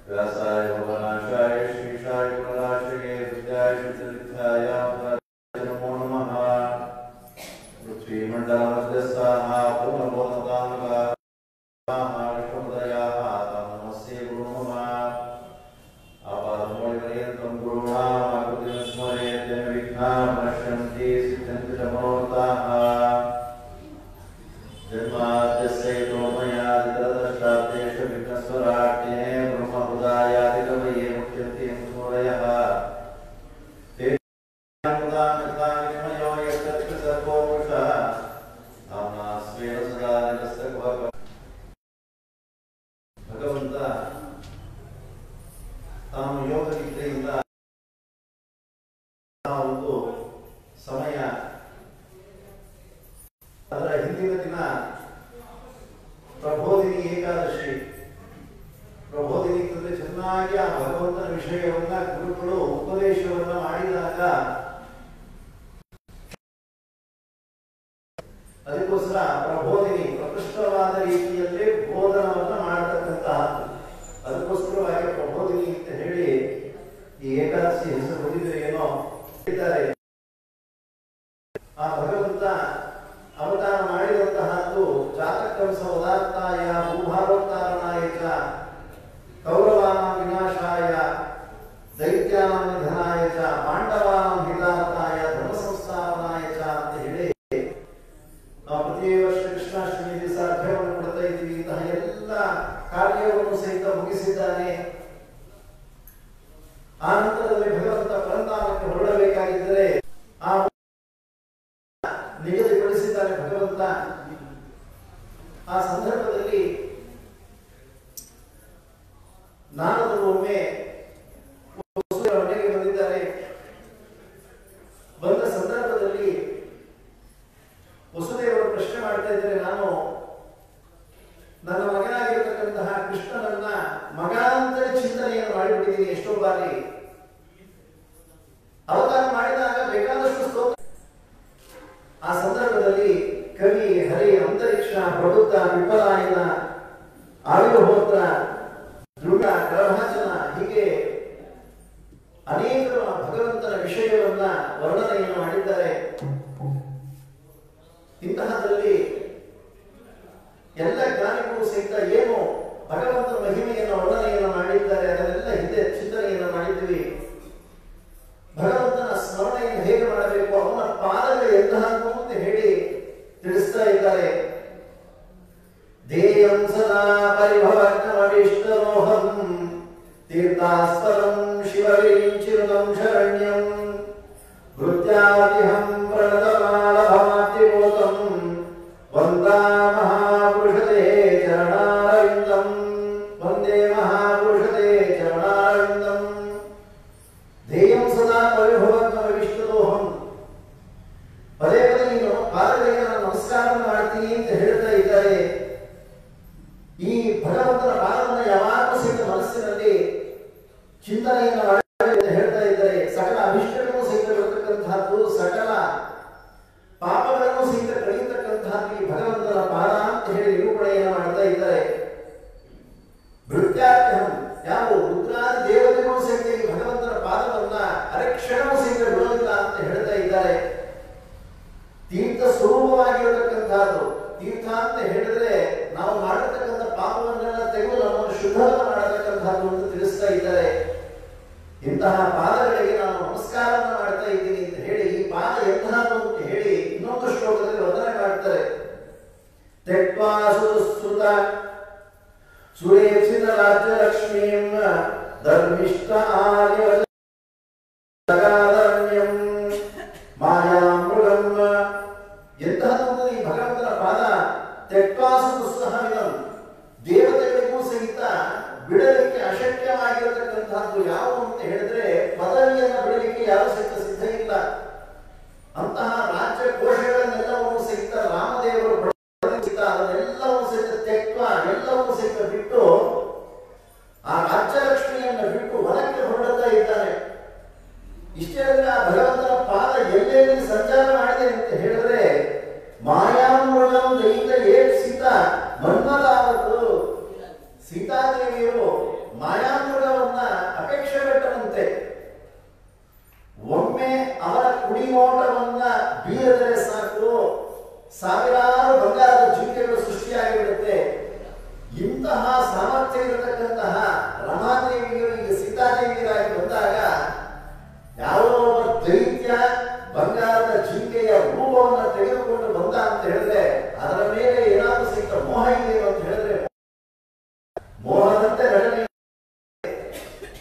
व्यासाय भवनाशाय श्रीशाय गुणराशये विद्याय शुद्धविद्याय नमो नमः पृथ्वीमण्डलमध्यस्थाः पूर्णबोधतामकाः विष्णुपदयाः तं नमस्ते गुरु मम आपादमौलिपर्यन्तं गुरूणामाकृतिं स्मरेत् तेन विघ्नाः नश्यन्ति सिद्ध्यन्ति च मनोरथाः जन्माद्यस्यैतोमयादितरतश्चाप्तेषु विघ्नस्वराट्ये ब्रह्महृदायादिकवये मुह्यन्ति मूलयः ते मुदामितानिमयो यस्तच्च सर्वोमुषः नाम्ना स्वेन सदा निरस्य भव ಭಗವಂತ ತಾನು ಯೋಗ ನಿದ್ರೆಯಿಂದ ಆ ಒಂದು ಸಮಯ ಅದರ ಹಿಂದಿನ ದಿನ ಪ್ರಬೋಧಿನಿ ಏಕಾದಶಿ ಪ್ರಬೋಧಿನಿ ಅಂತಂದ್ರೆ ಚೆನ್ನಾಗಿ ಆ ಭಗವಂತನ ವಿಷಯವನ್ನ ಗುರುಗಳು ಉಪದೇಶವನ್ನ ಮಾಡಿದಾಗ ಅದಕ್ಕೋಸ್ಕರ ಪ್ರಬೋಧಿನಿ ಪ್ರಕೃಷ್ಟವಾದ ರೀತಿಯಲ್ಲಿ ಬೋಧನವನ್ನ ಮಾಡತಕ್ಕಂತಹದ್ದು ಅದಕ್ಕೋಸ್ಕರವಾಗಿ ಪ್ರಬೋಧಿನಿ ಅಂತ ಹೇಳಿ ಈ ಏಕಾದಶಿ ಹೆಸರು ಬಂದಿದ್ರೆ ಏನೋ ಹೇಳಿದ್ದಾರೆ ಆ ಭಗವಂತ ಅವತಾರ ಮಾಡಿದಂತಹದ್ದು ಜಾತಕಂಸ ಉದಾತ್ತಾಯ ಭೂಭಾರೋತ್ತಾರಣಾಯ ಚ ಕೌರವಾನಾಂ ವಿನಾಶಾಯ ದೈತ್ಯಾನಾಂ ನಿಧನಾಯ ಚ ಪಾಂಡವಾನಾಂ ಹಿತಾರ್ಥಾಯ ಧರ್ಮ ಸಂಸ್ಥಾಪನಾಯ ಚ ಅಂತ ಹೇಳಿ ನಾವು ಪ್ರತಿ ವರ್ಷ ಕೃಷ್ಣಾಷ್ಟಮಿ ದಿವಸ ಅರ್ಘ್ಯವನ್ನು ಕೊಡ್ತಾ ಇದ್ದೀವಿ ಇಂತಹ ಎಲ್ಲ ಕಾರ್ಯವನ್ನು ಸಹಿತ ಮುಗಿಸಿದ್ದಾನೆ ಆ ನಂತರದಲ್ಲಿ ಭಗವಂತ ಪರಂಧಾಮಕ್ಕೆ ಹೊರಡಬೇಕಾಗಿದ್ದರೆ ಆ ನಿಗದಿಪಡಿಸಿದ್ದಾನೆ ಭಗವಂತ ಆ ಸಂದರ್ಭದಲ್ಲಿ ನಾರದರು ಒಮ್ಮೆ ವಸುದೇವರ ಮನೆಗೆ ಬಂದಿದ್ದಾರೆ ಬಂದ ಸಂದರ್ಭದಲ್ಲಿ ವಸುದೇವರು ಪ್ರಶ್ನೆ ಮಾಡ್ತಾ ಇದ್ದಾರೆ ನಾನು ನನ್ನ ಮಗನಾಗಿರತಕ್ಕಂತಹ ಕೃಷ್ಣನನ್ನ ಮಗ ಅಂತಲೇ ಚಿಂತನೆಯನ್ನು ಮಾಡಿಬಿಟ್ಟಿದ್ದೀನಿ ಎಷ್ಟೋ ಬಾರಿ ಅವತಾರ ಮಾಡಿದಾಗ ಬೇಕಾದಷ್ಟು ಸ್ತೋತ್ರ ಆ ಸಂದರ್ಭದಲ್ಲಿ ಕವಿ ಹರಿ ಅಂತರಿಕ್ಷ ಪ್ರಬುದ್ಧ ವಿಫಲಾಯನ ಆವಿರ್ಹೋತ್ರ ಧ್ರುವ ಗರ್ಭಾಚನ ಹೀಗೆ ಅನೇಕರು ಆ ಭಗವಂತನ ವಿಷಯವನ್ನ ವರ್ಣನೆಯನ್ನು ಮಾಡಿದ್ದಾರೆ ಇಂತಹದ್ರಲ್ಲಿ ಎಲ್ಲ ಜ್ಞಾನಿಗಳು ಸಹಿತ ಏನು ಭಗವಂತನ ಮಹಿಮೆಯನ್ನು ವರ್ಣನೆಯನ್ನು ಮಾಡಿದ್ದಾರೆ ಅದನ್ನೆಲ್ಲ ಹಿಂದೆ ಚಿಂತನೆಯನ್ನು ಮಾಡಿದ್ವಿ ಭಗವಂತನ ಸ್ಮರಣೆಯನ್ನು ಹೇಗೆ ಮಾಡಬೇಕು ಅವನ ಪಾದಗಳು ಎಂತಹದ್ದು ಅಂತ ಹೇಳಿ ತಿಳಿಸ್ತಾ ಇದ್ದಾರೆ ಧ್ಯೇಯಂ ಸದಾ ಪರಿಭವಜ್ಞಮವಿಷ್ಟರೋಹಂ ತೀರ್ಥಾಸ್ಪದಂ ಶಿವವಿರಿಂಚಿರುದಂ ಶರಣ್ಯಂ ಭೃತ್ಯಾತಿಹಂ ಪ್ರಣತಮಾಲಭಾತಿಬೋಧಂ ವಂದಾ ಮಹಾಪುರುಷತೆ ಚರಣಾರವಿಂದಂ ವಂದೇ ಮಹಾಪುರುಷತೆ ಚರಣಾರವಿಂದಂ ಧ್ಯೇಯಂ ಸದಾ ಪರಿಭವತ್ವ ವಿಷ್ಣುದೋಹಂ ಪದೇ ಪದೇ ನೀನು ಪಾದಗಳಿಗೆ ನಾನು ನಮಸ್ಕಾರ ಮಾಡ್ತೀನಿ ಅಂತ ಹೇಳ್ತಾ ಇದ್ದಾರೆ ಈ ಭಗವಂತನ ಪಾದವನ್ನು ಯಾವಾಗಲೂ ಸಹಿತ ಮನಸ್ಸಿನಲ್ಲಿ ಚಿಂತನೆಯನ್ನು ಮಾಡಬೇಕು ಅಂತ ಹೇಳ್ತಾ ಇದ್ದಾರೆ ಸಕಲ ಅಭಿಷ್ಟಗಳನ್ನು ಸಹಿತ ಬರತಕ್ಕಂತಹದ್ದು ಸಕಲ ಪಾಪಗಳನ್ನು ಸಹಿತ ಕಳೆಯತಕ್ಕಂತಹದ್ದು ಈ ಭಗವಂತನ ಪಾದ ಅಂತ ಹೇಳಿ ನಿರೂಪಣೆಯನ್ನು ಮಾಡ್ತಾ ಇದ್ದಾರೆ ಭೃತ್ಯಾತ್ಯಹಂ ಯಾವ ರುದ್ರಾದಿ ದೇವತೆಗಳು ಸಹಿತ ಈ ಭಗವಂತನ ಪಾದವನ್ನ ಅರಕ್ಷಣವೂ ಸಹಿತ ಬಿಡೋದಿಲ್ಲ ಅಂತ ಹೇಳ್ತಾ ಇದ್ದಾರೆ ತೀರ್ಥ ಸ್ವರೂಪವಾಗಿರತಕ್ಕಂಥದ್ದು ತೀರ್ಥ ಅಂತ ಹೇಳಿದ್ರೆ ನಾವು ಮಾಡತಕ್ಕಂಥ ಪಾಪವನ್ನೆಲ್ಲ ತೆಗೆದು ನಮ್ಮನ್ನು ಶುದ್ಧವನ್ನು ಮಾಡತಕ್ಕಂಥದ್ದು ಅಂತ ತಿಳಿಸ್ತಾ ಇದ್ದಾರೆ ಇಂತಹ ಪಾದಗಳಿಗೆ ನಾನು ನಮಸ್ಕಾರವನ್ನು ಮಾಡ್ತಾ ಇದ್ದೀನಿ ಅಂತ ಹೇಳಿ ಈ ಪಾದ ಎಂತಹದ್ದು ಅಂತ ಹೇಳಿ ಇನ್ನೊಂದು ಶ್ಲೋಕದಲ್ಲಿ ವಂದನೆ ಮಾಡ್ತಾರೆ ತೆಕ್ವಾ ಸುತ ಸುರೇಕ್ಷಿತ ರಾಜ್ಯ ಲಕ್ಷ್ಮೀಂ ಧರ್ಮಿಷ್ಠ ಆರ್ಯ ಜಗಾದರಣ್ಯಂ ಮಾಯಾಮೃಗಂ ಎಂತಹದ್ದು ಈ ಭಗವಂತನ ಪಾದ ತೆಕ್ವಾಸು ಸಹವಿದಂ ದೇವತೆಗಳಿಗೂ ಸಹಿತ ಬಿಡಲಿಕ್ಕೆ ಅಶಕ್ಯವಾಗಿರತಕ್ಕಂತಹದ್ದು ಯಾವುವು ಅಂತ ಹೇಳಿದ್ರೆ ಪದವಿಯನ್ನು ಬಿಡಲಿಕ್ಕೆ ಯಾರು ಸಹಿತ ಸಿದ್ಧ ಇಲ್ಲ ಅಂತಹ ರಾಜ್ಯ ಕೋಶಗಳನ್ನೆಲ್ಲವೂ ಸಹಿತ ರಾಮದೇವರು ಪಡೆದಿದ್ದ ಅದನ್ನೆಲ್ಲವೂ ಸಹಿತ ತೆಕ್ವ ಎಲ್ಲವೂ ಸಹಿತ ಬಿಟ್ಟು ಆ ರಾಜ್ಯಲಕ್ಷ್ಮಿಯನ್ನು ಬಿಟ್ಟು ಹೊರಕ್ಕೆ ಹೊರಡುತ್ತಾ ಇದ್ದಾನೆ ಇಷ್ಟೇ ಅಂದ್ರೆ ಆ ಭಗವಂತನ ಪಾದ ಎಲ್ಲೆಲ್ಲಿ ಸಂಚಾರ ಮಾಡಿದೆ ಅಂತ ಹೇಳಿದ್ರೆ ಮಾಯಾಮೃಗಂ ದೈತ ಏಟ್ ಸೀತಾ ಮನ್ಮದಾವತ್ತು ಸೀತಾದೇವಿಯರು ಮಾಯಾಮೃಗ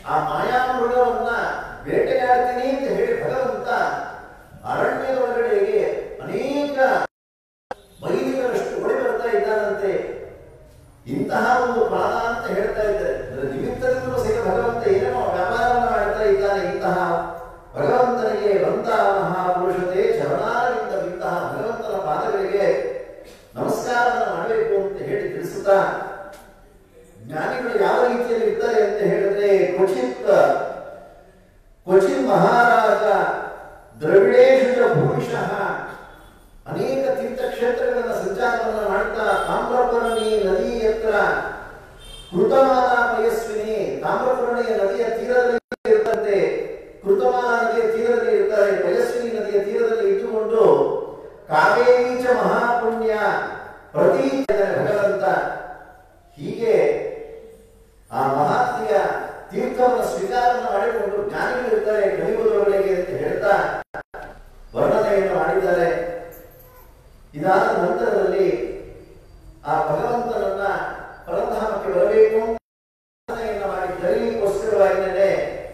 ಆ ಮಾಯಾಮೃಗವನ್ನ ಬೇಟೆಯಾಡ್ತೀನಿ ಅಂತ ಹೇಳಿ ಭಗವಂತ ಅರಣ್ಯದೊಳಗಡೆಗೆ ಅನೇಕ ಮೈಲಿಗಳಷ್ಟು ಓಡಿ ಬರ್ತಾ ಇದ್ದಾನಂತೆ ಇಂತಹ ಒಂದು ಪ್ರಾಣ ಅಂತ ಹೇಳ್ತಾ ಇದ್ದಾರೆ ಅದರ ನಿಮಿತ್ತದಿಂದಲೂ ಸಹಿತ ಭಗವಂತ ಏನೇನೋ ವ್ಯಾಪಾರವನ್ನು ಮಾಡ್ತಾ ಇದ್ದಾನೆ ಇಂತಹ ಭಗವಂತನಿಗೆ ಬಂದ ಮಹಾಪುರುಷತೆ ಚರಣಾರವಿಂದ ಇಂತಹ ಭಗವಂತನ ಪಾದಗಳಿಗೆ ನಮಸ್ಕಾರವನ್ನು ಮಾಡಬೇಕು ಅಂತ ಹೇಳಿ ತಿಳಿಸುತ್ತಾ ಜ್ಞಾನಿಗಳು ಯಾವ ರೀತಿಯಲ್ಲಿ ಇರ್ತಾರೆ ಅಂತ ಹೇಳಿದ್ರೆ ಕ್ವಚಿತ್ ಕ್ವಚಿತ್ ಮಹಾರಾಜ ದ್ರವಿಡೇಶು ಭೂಮಿಶಃ ಅನೇಕ ತೀರ್ಥಕ್ಷೇತ್ರಗಳನ್ನ ಸಂಚಾರವನ್ನು ಮಾಡ್ತಾ ತಾಮ್ರಪರ್ಣಿ ನದಿ ಹತ್ರ ಕೃತಮಾನ ಪಯಸ್ವಿನಿ ತಾಮ್ರಪರ್ಣಿಯ ನದಿಯ ತೀರದಲ್ಲಿ ಇರ್ತಂತೆ ಕೃತಮಾನ ನದಿಯ ತೀರದಲ್ಲಿ ಇರ್ತಾರೆ ಪಯಸ್ವಿನಿ ನದಿಯ ತೀರದಲ್ಲಿ ಇಟ್ಟುಕೊಂಡು ಕಾವೇರೀಚ ಮಹಾಪುಣ್ಯ ಪ್ರತಿ ಭಗವಂತ ಹೀಗೆ ಆ ಮಹಾತ್ಮೆಯ ತೀರ್ಥವನ್ನು ಸ್ವೀಕಾರವನ್ನು ಮಾಡಿಕೊಂಡು ಜ್ಞಾನಿಗಳು ಇರ್ತಾರೆ ಕಲಿಯುವುದರೊಳಗೆ ಅಂತ ಹೇಳ್ತಾ ವರ್ಣನೆಯನ್ನು ಮಾಡಿದ್ದಾರೆ ಇದಾದ ನಂತರದಲ್ಲಿ ಆ ಭಗವಂತನನ್ನ ಪರಧಾಮಕ್ಕೆ ಬರಬೇಕು ಅಂತ ಪ್ರಾರ್ಥನೆಯನ್ನ ಮಾಡಿ ಕರೀಲಿಕ್ಕೋಸ್ಕರವಾಗಿನೇ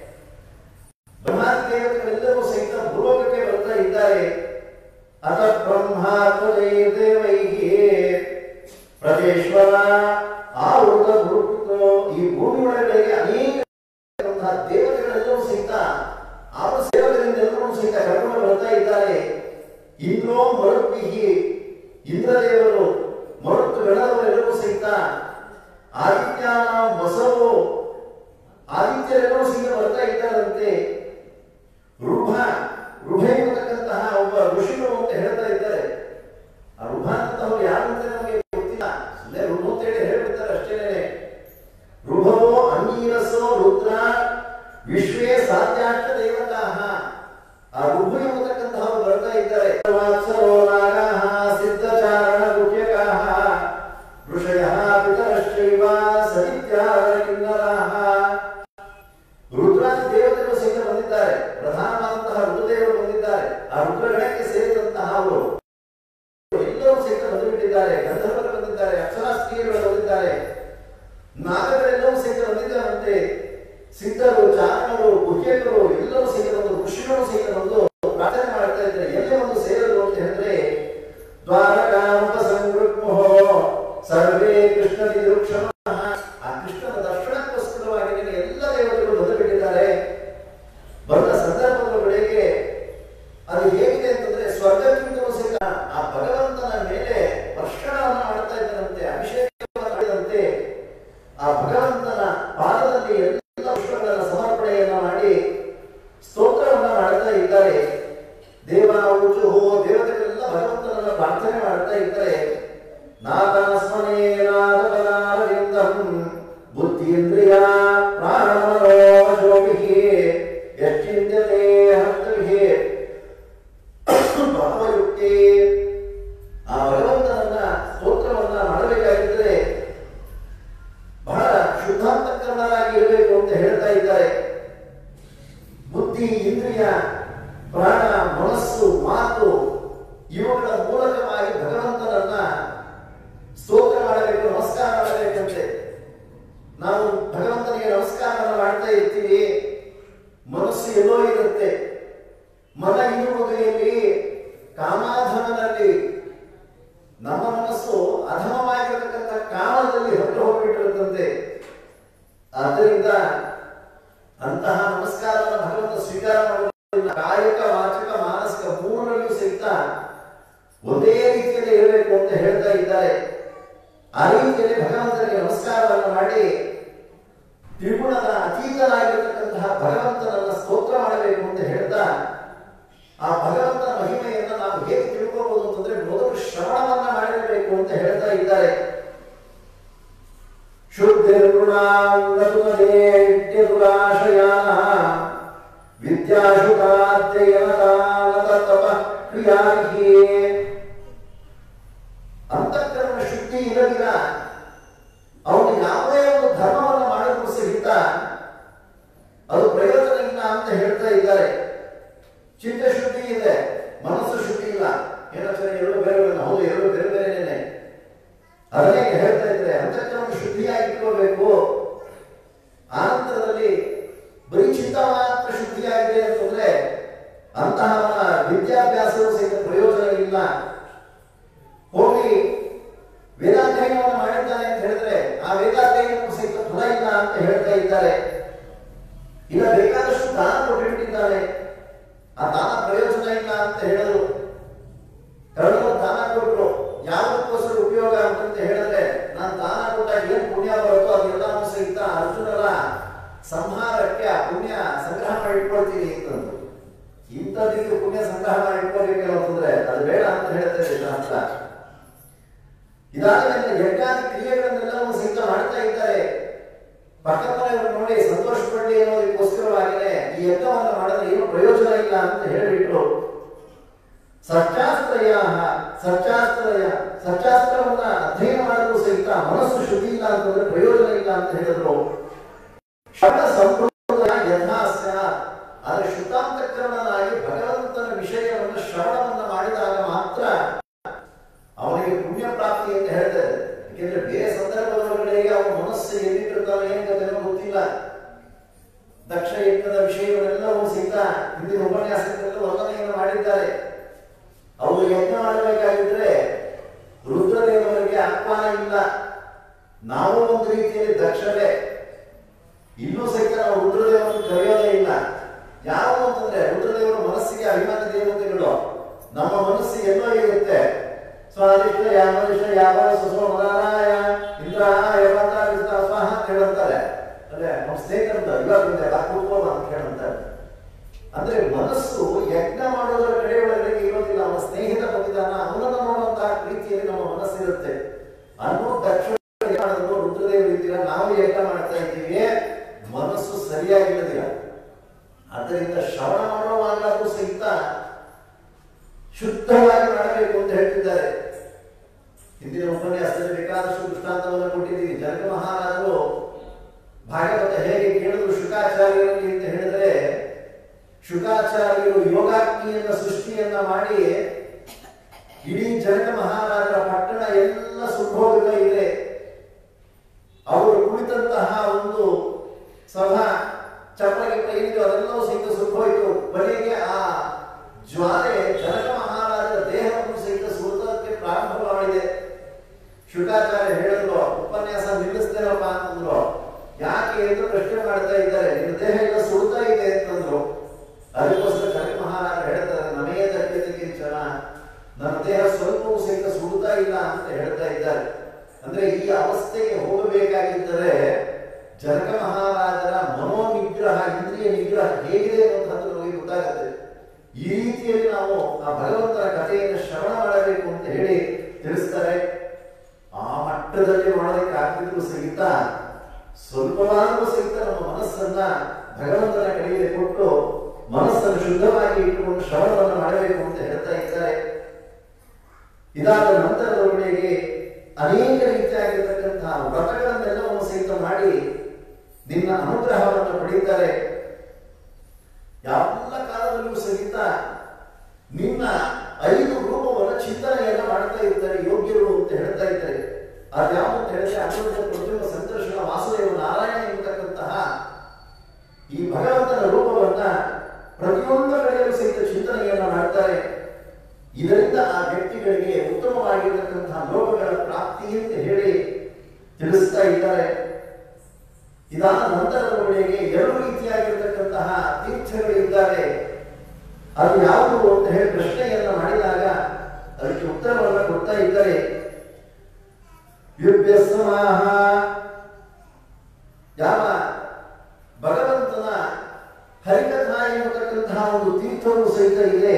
ಬ್ರಹ್ಮಾದಿ ದೇವತೆಗಳೆಲ್ಲರೂ ಸಹಿತ ಭೂಲೋಕಕ್ಕೆ ಬರ್ತಾ ಇದ್ದಾರೆ ಅತ ಬ್ರಹ್ಮ ತ್ವಜೈ ದೇವೈಹಿ ಪ್ರಜೇಶ್ವರ ಆ ಉಳಿದ ಗುರುಕೃತೋ ಈ ಭೂಮಿ ಒಳಗಡೆಗೆ ಅನೇಕ ದೇವತೆಗಳೆಲ್ಲರೂ ಸಹಿತ ಅವರ ಸೇವಕರಿಂದ ಎಲ್ಲರೂ ಸಹಿತ ಕರ್ಕೊಂಡು ಬರ್ತಾ ಇದ್ದಾರೆ ಇಂದ್ರೋ ಮರುಪಿಹಿ ಇಂದ್ರದೇವರು ಮರುತ್ತು ಗಣದವರೆಲ್ಲರೂ ಸಹಿತ ಆದಿತ್ಯನ ಬಸವು ಆದಿತ್ಯರೆಲ್ಲರೂ ಸಹಿತ ಬರ್ತಾ ಇದ್ದಾರಂತೆ ಋಭ ಋಭ ಎಂಬತಕ್ಕಂತಹ ಒಬ್ಬ ಋಷಿಗಳು ಅಂತ ಹೇಳ್ತಾ ಇದ್ದಾರೆ ಆ ಋಭ ಅಂತವರು ಯಾರು ಅಂತ ನಮಗೆ ಗೊತ್ತಿಲ್ಲ ಸುಮ್ಮನೆ ಋಭ ಅಂತ ಹೇಳಿ ಹೇಳ್ಬಿಡ್ತಾರೆ ಅಷ್ಟೇನೆ ಋಭವೋ ಅಂಗೀರಸೋ ರುದ್ರ ವಿಶ್ವೇ ಸಾಧ್ಯಾಷ್ಟ ದೇವತಾ ಆ ಋಭು ಎಂಬತಕ್ಕಂತಹವರು ಬರ್ತಾ ಇದ್ದಾರೆ ವಾತ್ಸರೋ ನಾಗಾಹ ಸಿದ್ಧಚಾರಣ ಗುಹ್ಯಕಾಹ ಋಷಯಃ ಪಿತರಶ್ಚೈವ ಸಹಿತ್ಯಾರ ಕಿನ್ನರಾಹ ರುದ್ರಾದಿ ದೇವತೆಗಳು ಸಹಿತ ಬಂದಿದ್ದಾರೆ ಪ್ರಧಾನವಾದಂತಹ ರುದ್ರದೇವರು ಬಂದಿದ್ದಾರೆ ಆ ರುದ್ರಗಣಕ್ಕೆ ಸೇರಿದಂತಹ ಅವರು ಎಲ್ಲರೂ ಸಹಿತ ಬಂದುಬಿಟ್ಟಿದ್ದಾರೆ ಗಂಧರ್ವರು ಬಂದಿದ್ದಾರೆ ಅಕ್ಷರಾ ಸ್ತ್ರೀಯರು ಬಂದಿದ್ದಾರೆ ನಾಗಗಳೆಲ್ಲವೂ ಸಹಿತ ಬಂದಿದ್ದಾರಂತೆ ಸಿದ್ಧರು ಚಾರಣರು ಗುಹ್ಯಕರು ಎಲ್ಲರೂ ಸಹಿತ ಬಂದು ಋಷಿಗಳು ಸಹಿತ ಬಂದು ಪ್ರಾರ್ಥನೆ ಮಾಡ್ತಾ ಇದ್ದಾರೆ ಎಲ್ಲೇ ಒಂದು ಸೇರಲು ಅಂತ ಹೇಳಿದ್ರೆ ದ್ವಾರಕಾಮುಖ ಸಂಗೃಹೋ ಸರ್ವೇ ಕೃಷ್ಣ ನಿರುಕ್ಷಣ ಆ ಕೃಷ್ಣನ ದರ್ಶನಕ್ಕೋಸ್ಕರವಾಗಿ ಎಲ್ಲ ದೇವತೆಗಳು ಬಂದು ಬಿಟ್ಟಿದ್ದಾರೆ ಬಂದ ಸಂದರ್ಭದೊಳಗೆ ಅದು ಹೇಗಿದೆ ಅಂತಂದ್ರೆ ಸ್ವರ್ಗಕ್ಕಿಂತಲೂ ಸಹಿತ ಆ ಭಗವಂತನ ಮೇಲೆ ವರ್ಷಣವನ್ನು ಮಾಡ್ತಾ ಇದ್ದರಂತೆ ಅಭಿಷೇಕವನ್ನು ಮಾಡಿದಂತೆ ಆ ಭಗವಂತನ ಪಾದದಲ್ಲಿ ಎಲ್ಲ ಪುಷ್ಪಗಳನ್ನು ಸಮರ್ಪಣೆಯನ್ನ ಮಾಡಿ ಸ್ತೋತ್ರವನ್ನ ಮಾಡ್ತಾ ಇದ್ದಾರೆ ದೇವ ಊಚು ದೇವತೆಗಳೆಲ್ಲ ಭಗವಂತನನ್ನ ಪ್ರಾರ್ಥನೆ ಮಾಡ್ತಾ ಇದ್ದಾರೆ ನಾದಾಸ್ಮನೆ ನಾದಬಲಾರವಿಂದಂ ಬುದ್ಧೀಂದ್ರಿಯ ಪ್ರಾಣಮನೋಶೋಭಿಹಿ ಯಶ್ಚಿಂತ್ಯತೆ ಹರ್ತವಿಹಿ ಭಾವಯುಕ್ತಿ ಆ ಭಗವಂತನನ್ನ ಸ್ತೋತ್ರವನ್ನ ಮಾಡಬೇಕಾಗಿದ್ದರೆ ಬಹಳ ಶುದ್ಧಾಂತಕರಣರಾಗಿ ಇರಬೇಕು ಅಂತ ಹೇಳ್ತಾ ಇದ್ದಾರೆ ಬುದ್ಧಿ ಇಂದ್ರಿಯ ಪ್ರಾಣ ಮನಸ್ಸು ಮಾತು ಇವುಗಳ ಮೂಲಕವಾಗಿ ಭಗವಂತನನ್ನ ಸ್ತೋತ್ರ ಮಾಡಬೇಕು ನಮಸ್ಕಾರ ಮಾಡಬೇಕಂತೆ ನಾವು ಭಗವಂತನಿಗೆ ನಮಸ್ಕಾರವನ್ನು ಮಾಡ್ತಾ ಇರ್ತೀವಿ ಮನಸ್ಸು ಎಲ್ಲೋ ಇರುತ್ತೆ ಮನ ಇರುವುದರಲ್ಲಿ ಕಾಮಾಧಮನಲ್ಲಿ ನಮ್ಮ ಮನಸ್ಸು ಅಧಮವಾಗಿರತಕ್ಕಂಥ ಕಾಮದಲ್ಲಿ ಹೊರಟು ಹೋಗ್ಬಿಟ್ಟಿರುತ್ತಂತೆ ಆದ್ದರಿಂದ ಅಂತಹ ನಮಸ್ಕಾರವನ್ನು ಭಗವಂತ ಸ್ವೀಕಾರ ಮಾಡುವುದಿಲ್ಲ ಕಾಯಕ ವಾಚಕ ಮಾನಸಿಕ ಮೂರರಲ್ಲಿಯೂ ಸಹಿತ ಒಂದೇ ರೀತಿಯಲ್ಲಿ ಇರಬೇಕು ಅಂತ ಹೇಳ್ತಾ ಇದ್ದಾರೆ ಆ ರೀತಿಯಲ್ಲಿ ಭಗವಂತನಿಗೆ ನಮಸ್ಕಾರವನ್ನು ಮಾಡಿ ತ್ರಿಗುಣದ ಅತೀತನಾಗಿರತಕ್ಕಂತಹ ಭಗವಂತನನ್ನ ಸ್ತೋತ್ರ ಮಾಡಬೇಕು ಅಂತ ಹೇಳ್ತಾ ಆ ಭಗವಂತನ ಮಹಿಮೆಯನ್ನ ನಾವು ಹೇಗೆ ತಿಳ್ಕೋಬಹುದು ಅಂತಂದ್ರೆ ಮೊದಲು ಶ್ರವಣವನ್ನ ಮಾಡಿರಬೇಕು ಅಂತ ಹೇಳ್ತಾ ಇದ್ದಾರೆ ಶುದ್ಧಿರ್ಗುಣಾಂಗದುರಾಶಯಾನ ವಿದ್ಯಾಶುಕಾಧ್ಯಯನಕಾಲದ ತಪ ಕ್ರಿಯಾಹಿ ಅಂತಃಕರಣ ಶುದ್ಧಿ ಇರಲಿಲ್ಲ ಅವನು ಯಾವುದೇ ಒಂದು ಧರ್ಮವನ್ನು ಮಾಡಿದ್ರು ಸಹಿತ ಅದು ಪ್ರಯೋಜನ ಇಲ್ಲ ಅಂತ ಹೇಳ್ತಾ ಇದ್ದಾರೆ ಚಿತ್ತ ಶುದ್ಧಿ ಇದೆ ಮನಸ್ಸು ಶುದ್ಧಿ ಇಲ್ಲ ಏನಾಗ್ತದೆ ಎರಡು ಬೇರೆ ಬೇರೆ ಹೌದು ಎರಡು ಬೇರೆ ಬೇರೆನೆ ಅದನ್ನೇ ಹೇಳ್ತಾ ಇದ್ರೆ ಅಂತಃಕರಣ ಶುದ್ಧಿಯಾಗಿ ಇಟ್ಕೋಬೇಕು ಆನಂತರದಲ್ಲಿ ಇಲ್ಲ ಅಂತ ಹೇಳ್ತಾ ಇದ್ದಾರೆ ಇಲ್ಲ ಬೇಕಾದಷ್ಟು ದಾನ ಕೊಟ್ಟಿಟ್ಟಿದ್ದಾನೆ ಆ ದಾನ ಪ್ರಯೋಜನ ಇಲ್ಲ ಅಂತ ಹೇಳಿದ್ರು ಕರ್ಣರು ದಾನ ಕೊಟ್ಟರು ಯಾವುದಕ್ಕೋಸ್ಕರ ಉಪಯೋಗ ಅಂತ ಹೇಳಿದ್ರೆ ನಾನು ದಾನ ಕೊಟ್ಟಾಗ ಏನ್ ಪುಣ್ಯ ಬರುತ್ತೋ ಅದೆಲ್ಲವೂ ಸಹಿತ ಅರ್ಜುನರ ಸಂಹಾರಕ್ಕೆ ಆ ಪುಣ್ಯ ಸಂಗ್ರಹ ಮಾಡಿ ಇಟ್ಕೊಳ್ತೀನಿ ಅಂತಂದ್ರು ಇಂಥದಕ್ಕೆ ಪುಣ್ಯ ಸಂಗ್ರಹ ಮಾಡಿ ಇಟ್ಕೋಬೇಕಲ್ಲ ಅಂತಂದ್ರೆ ಅದು ಬೇಡ ಅಂತ ಹೇಳ್ತಾರೆ ಶಾಸ್ತ್ರ ಇದಾದ ಮೇಲೆ ಯಜ್ಞಾದಿ ಕ್ರಿಯೆಗಳನ್ನೆಲ್ಲವೂ ಸಹಿತ ಮಾಡ್ತಾ ಇದ್ದಾರೆ ಪಕ್ಕದ ಮನೆಯವರು ನೋಡಿ ಸಂತೋಷ ಪಡಲಿ ಅನ್ನೋದಕ್ಕೋಸ್ಕರವಾಗಿನೇ ಈ ಯಜ್ಞವನ್ನು ಮಾಡಿದ್ರೆ ಏನು ಪ್ರಯೋಜನ ಇಲ್ಲ ಅಂತ ಹೇಳಿಬಿಟ್ರು ಸಚ್ಚಾಸ್ತ್ರಯ ಸಚ್ಚಾಸ್ತ್ರಯ ಸಚ್ಚಾಸ್ತ್ರವನ್ನ ಅಧ್ಯಯನ ಮಾಡಲು ಸಹಿತ ಮನಸ್ಸು ಶುದ್ಧಿ ಇಲ್ಲ ಅಂತಂದ್ರೆ ಪ್ರಯೋಜನ ಇಲ್ಲ ಅಂತ ಹೇಳಿದ್ರು ಷಡ ಸಂಪ್ರದಾಯ ಯಥಾಸ್ಯ ಆದರೆ ಶುದ್ಧಾಂತಕರಣನಾಗಿ ಭಗವಂತನ ವಿಷಯವನ್ನು ಶ್ರವಣವನ್ನು ಮಾಡಿದಾಗ ಮಾತ್ರ ಅವನಿಗೆ ಪುಣ್ಯ ಪ್ರಾಪ್ತಿ ಅಂತ ಹೇಳ್ತಾರೆ ಯಾಕೆಂದ್ರೆ ಬೇರೆ ಸಂದರ್ಭದೊಳಗಡೆಗೆ ಅವನ ಮನಸ್ಸು ಎಲ್ಲಿಟ್ಟಿರ್ತಾನೆ ಏನ್ ಕಥೆನೋ ಗೊತ್ತಿಲ್ಲ ದಕ್ಷ ಯಜ್ಞದ ವಿಷಯಗಳೆಲ್ಲವೂ ಸಹಿತ ಹಿಂದಿನ ಉಪನ್ಯಾಸಗಳೆಲ್ಲ ವರ್ಣನೆಯನ್ನು ಮಾಡಿದ್ದಾರೆ ಅವರು ಯಜ್ಞ ಮಾಡಬೇಕಾಗಿದ್ರೆ ರುದ್ರದೇವರಿಗೆ ಆಹ್ವಾನ ಇಲ್ಲ ನಾವು ಒಂದು ರೀತಿಯಲ್ಲಿ ದಕ್ಷರೇ ಇನ್ನೂ ಸಹಿತ ನಾವು ರುದ್ರದೇವರನ್ನು ಕರೆಯೋದೇ ಇಲ್ಲ ಯಾವ ಅಂತಂದ್ರೆ ರುದ್ರದೇವರ ಮನಸ್ಸಿಗೆ ಅಭಿಮಾನಿ ದೇವತೆಗಳು ನಮ್ಮ ಮನಸ್ಸು ಎಲ್ಲೋ ಇರುತ್ತೆ ಸ್ವಾದಿಷ್ಟ ಯಾಮದಿಷ್ಟ ಯಾವ ಸುಸೋ ಮದಾರಾಯ ಇಂದ್ರ ಯಮಂತ ವಿಸ್ತ ಸ್ವಾಹ ಅಂತ ಹೇಳುತ್ತಾರೆ ಅಂದ್ರೆ ನಮ್ಮ ಸ್ನೇಹಿತರಂತ ಇವಾಗ ಕೂತ್ಕೊಳ್ಳ ಅಂತ ಹೇಳುತ್ತಾರೆ ಅಂದ್ರೆ ಮನಸ್ಸು ಯಜ್ಞ ಮಾಡೋದರ ಕಡೆ ಒಳಗಡೆ ಇರೋದಿಲ್ಲ ಅವನ ಸ್ನೇಹಿತ ಬಂದಿದ್ದಾನ ಅವನನ್ನು ನೋಡುವಂತಹ ಪ್ರೀತಿಯಲ್ಲಿ ನಮ್ಮ ಮನಸ್ಸಿರುತ್ತೆ ಅನ್ನೋ ದಕ್ಷಿಣ ಮಾಡೋದು ರುದ್ರದೇವರು ಇದ್ದೀರಾ ನಾವು ಯಜ್ಞ ಮಾಡ್ತಾ ಇದ್ದೀವಿ ಮನಸ್ಸು ಸರಿಯಾಗಿಲ್ಲದಿಲ್ಲ ಆದ್ದರಿಂದ ಶ್ರವಣ ಮಾಡುವಾಗಲೂ ಸಹಿತ ಶುದ್ಧವಾಗಿ ಮಾಡಬೇಕು ಅಂತ ಹೇಳ್ತಿದ್ದಾರೆ ಹಿಂದಿನ ಉಪನ್ಯಾಸದಲ್ಲಿ ಬೇಕಾದಷ್ಟು ದೃಷ್ಟಾಂತವನ್ನು ಕೊಟ್ಟಿದ್ದೀವಿ ಜನಕ ಮಹಾರಾಜರು ಭಾಗವತ ಹೇಗೆ ಕೇಳಿದ್ರು ಶುಕಾಚಾರ್ಯರಲ್ಲಿ ಅಂತ ಹೇಳಿದ್ರೆ ಶುಕಾಚಾರ್ಯರು ಯೋಗಾಗ್ನಿಯನ್ನ ಸೃಷ್ಟಿಯನ್ನ ಮಾಡಿ ಇಡೀ ಜನಕ ಮಹಾರಾಜರ ಪಟ್ಟಣ ಎಲ್ಲ ಸುಖೋದಕ ಇದೆ ಅವರು ಕುಳಿತಂತಹ ಒಂದು ಸಭಾ ಚಪ್ರಗಿಪ್ಪ ಏನಿದೆ ಅದೆಲ್ಲವೂ ಸಹಿತ ಸುಖೋಯ್ತು ಬಲಿಗೆ ಆ ಜ್ವಾಲೆ ಜನಕ ಮಹಾರಾಜರ ದೇಹವನ್ನು ಸಹಿತ ಸುಡುವುದಕ್ಕೆ ಪ್ರಾರಂಭ ಮಾಡಿದೆ ಶುಕಾಚಾರ್ಯ ಹೇಳಿದ್ರು ಉಪನ್ಯಾಸ ನಿಲ್ಲಿಸ್ತೇನಪ್ಪ ಅಂತಂದ್ರು ಯಾಕೆ ಎಂದು ಪ್ರಶ್ನೆ ಮಾಡ್ತಾ ಇದ್ದಾರೆ ನಿನ್ನ ದೇಹ ಎಲ್ಲ ಸುಡ್ತಾ ಇದೆ ಅಂತಂದ್ರು ಅದಕ್ಕೋಸ್ಕರ ಜನಕ ಮಹಾರಾಜ ಹೇಳ್ತಾರೆ ನಮಗೆ ದಕ್ಕಿದ ಕಿಂಚನ ನನ್ನ ದೇಹ ಸ್ವಲ್ಪವೂ ಸಹಿತ ಸುಡುತ್ತಾ ಇಲ್ಲ ಅಂತ ಹೇಳ್ತಾ ಇದ್ದಾರೆ ಅಂದ್ರೆ ಈ ಅವಸ್ಥೆಗೆ ಹೋಗಬೇಕಾಗಿದ್ದರೆ ಜನಕ ಮಹಾರಾಜರ ಮನೋನಿಗ್ರಹ ಇಂದ್ರಿಯ ನಿಗ್ರಹ ಹೇಗಿದೆ ಅನ್ನುವಂಥದ್ದು ನಮಗೆ ಗೊತ್ತಾಗುತ್ತೆ ಈ ರೀತಿಯಲ್ಲಿ ನಾವು ಆ ಭಗವಂತನ ಕಥೆಯನ್ನು ಶ್ರವಣ ಮಾಡಬೇಕು ಅಂತ ಹೇಳಿ ತಿಳಿಸ್ತಾರೆ ಆ ಮಟ್ಟದಲ್ಲಿ ಮಾಡೋದಕ್ಕೆ ಆಗ್ತಿದ್ರು ಸಹಿತ ಸ್ವಲ್ಪವಾದರೂ ಸಹಿತ ನಮ್ಮ ಮನಸ್ಸನ್ನ ಭಗವಂತನ ಕಡೆಗೆ ಕೊಟ್ಟು ಮನಸ್ಸನ್ನು ಶುದ್ಧವಾಗಿ ಇಟ್ಟುಕೊಂಡು ಶ್ರವಣವನ್ನು ಮಾಡಬೇಕು ಅಂತ ಹೇಳ್ತಾ ಇದ್ದಾರೆ ಇದಾದ ನಂತರದೊಳಗೆ ಅನೇಕ ರೀತಿಯಾಗಿರ್ತಕ್ಕಂತಹ ವ್ರತಗಳನ್ನೆಲ್ಲವನ್ನು ಸಹಿತ ಮಾಡಿ ನಿನ್ನ ಅನುಗ್ರಹವನ್ನು ಪಡೀತಾರೆ ಎಲ್ಲ ಕಾಲದಲ್ಲೂ ಸಹಿತ ನಿನ್ನ ಐದು ರೂಪವನ್ನು ಚಿಂತನೆಯನ್ನ ಮಾಡ್ತಾ ಇರ್ತಾರೆ ಯೋಗ್ಯರು ಅಂತ ಹೇಳ್ತಾ ಇದ್ದಾರೆ ಅದ್ಯಾವ ಅಂತ ಹೇಳಿದ್ರೆ ಅನುರುದ್ಧ ಪ್ರತಿಯೊಬ್ಬ ಸಂಕರ್ಷಣ ವಾಸುದೇವ ನಾರಾಯಣ ಎಂಬತಕ್ಕಂತಹ ಈ ಭಗವಂತನ ರೂಪವನ್ನ ಪ್ರತಿಯೊಂದು ಕಡೆಯಲ್ಲೂ ಸಹಿತ ಚಿಂತನೆಯನ್ನ ಮಾಡ್ತಾರೆ ಇದರಿಂದ ಆ ವ್ಯಕ್ತಿಗಳಿಗೆ ಉತ್ತಮವಾಗಿರತಕ್ಕಂತಹ ಲೋಕಗಳ ಪ್ರಾಪ್ತಿ ಅಂತ ಹೇಳಿ ತಿಳಿಸ್ತಾ ಇದ್ದಾರೆ ಇದಾದ ನಂತರದವರೆಗೆ ಎರಡು ರೀತಿಯಾಗಿರ್ತಕ್ಕಂತಹ ತೀರ್ಥಗಳಿದ್ದಾವೆ ಅದು ಯಾವುದು ಅಂತ ಹೇಳಿ ಪ್ರಶ್ನೆಯನ್ನ ಮಾಡಿದಾಗ ಅದಕ್ಕೆ ಉತ್ತರವನ್ನು ಕೊಡ್ತಾ ಇದ್ದಾರೆ ಯುಭ್ಯಸ್ಮಾಹ ಯಾವ ಭಗವಂತನ ಹರಿಕಥಾ ಎನ್ನುತಕ್ಕಂತಹ ಒಂದು ತೀರ್ಥವು ಸಹಿತ ಇದೆ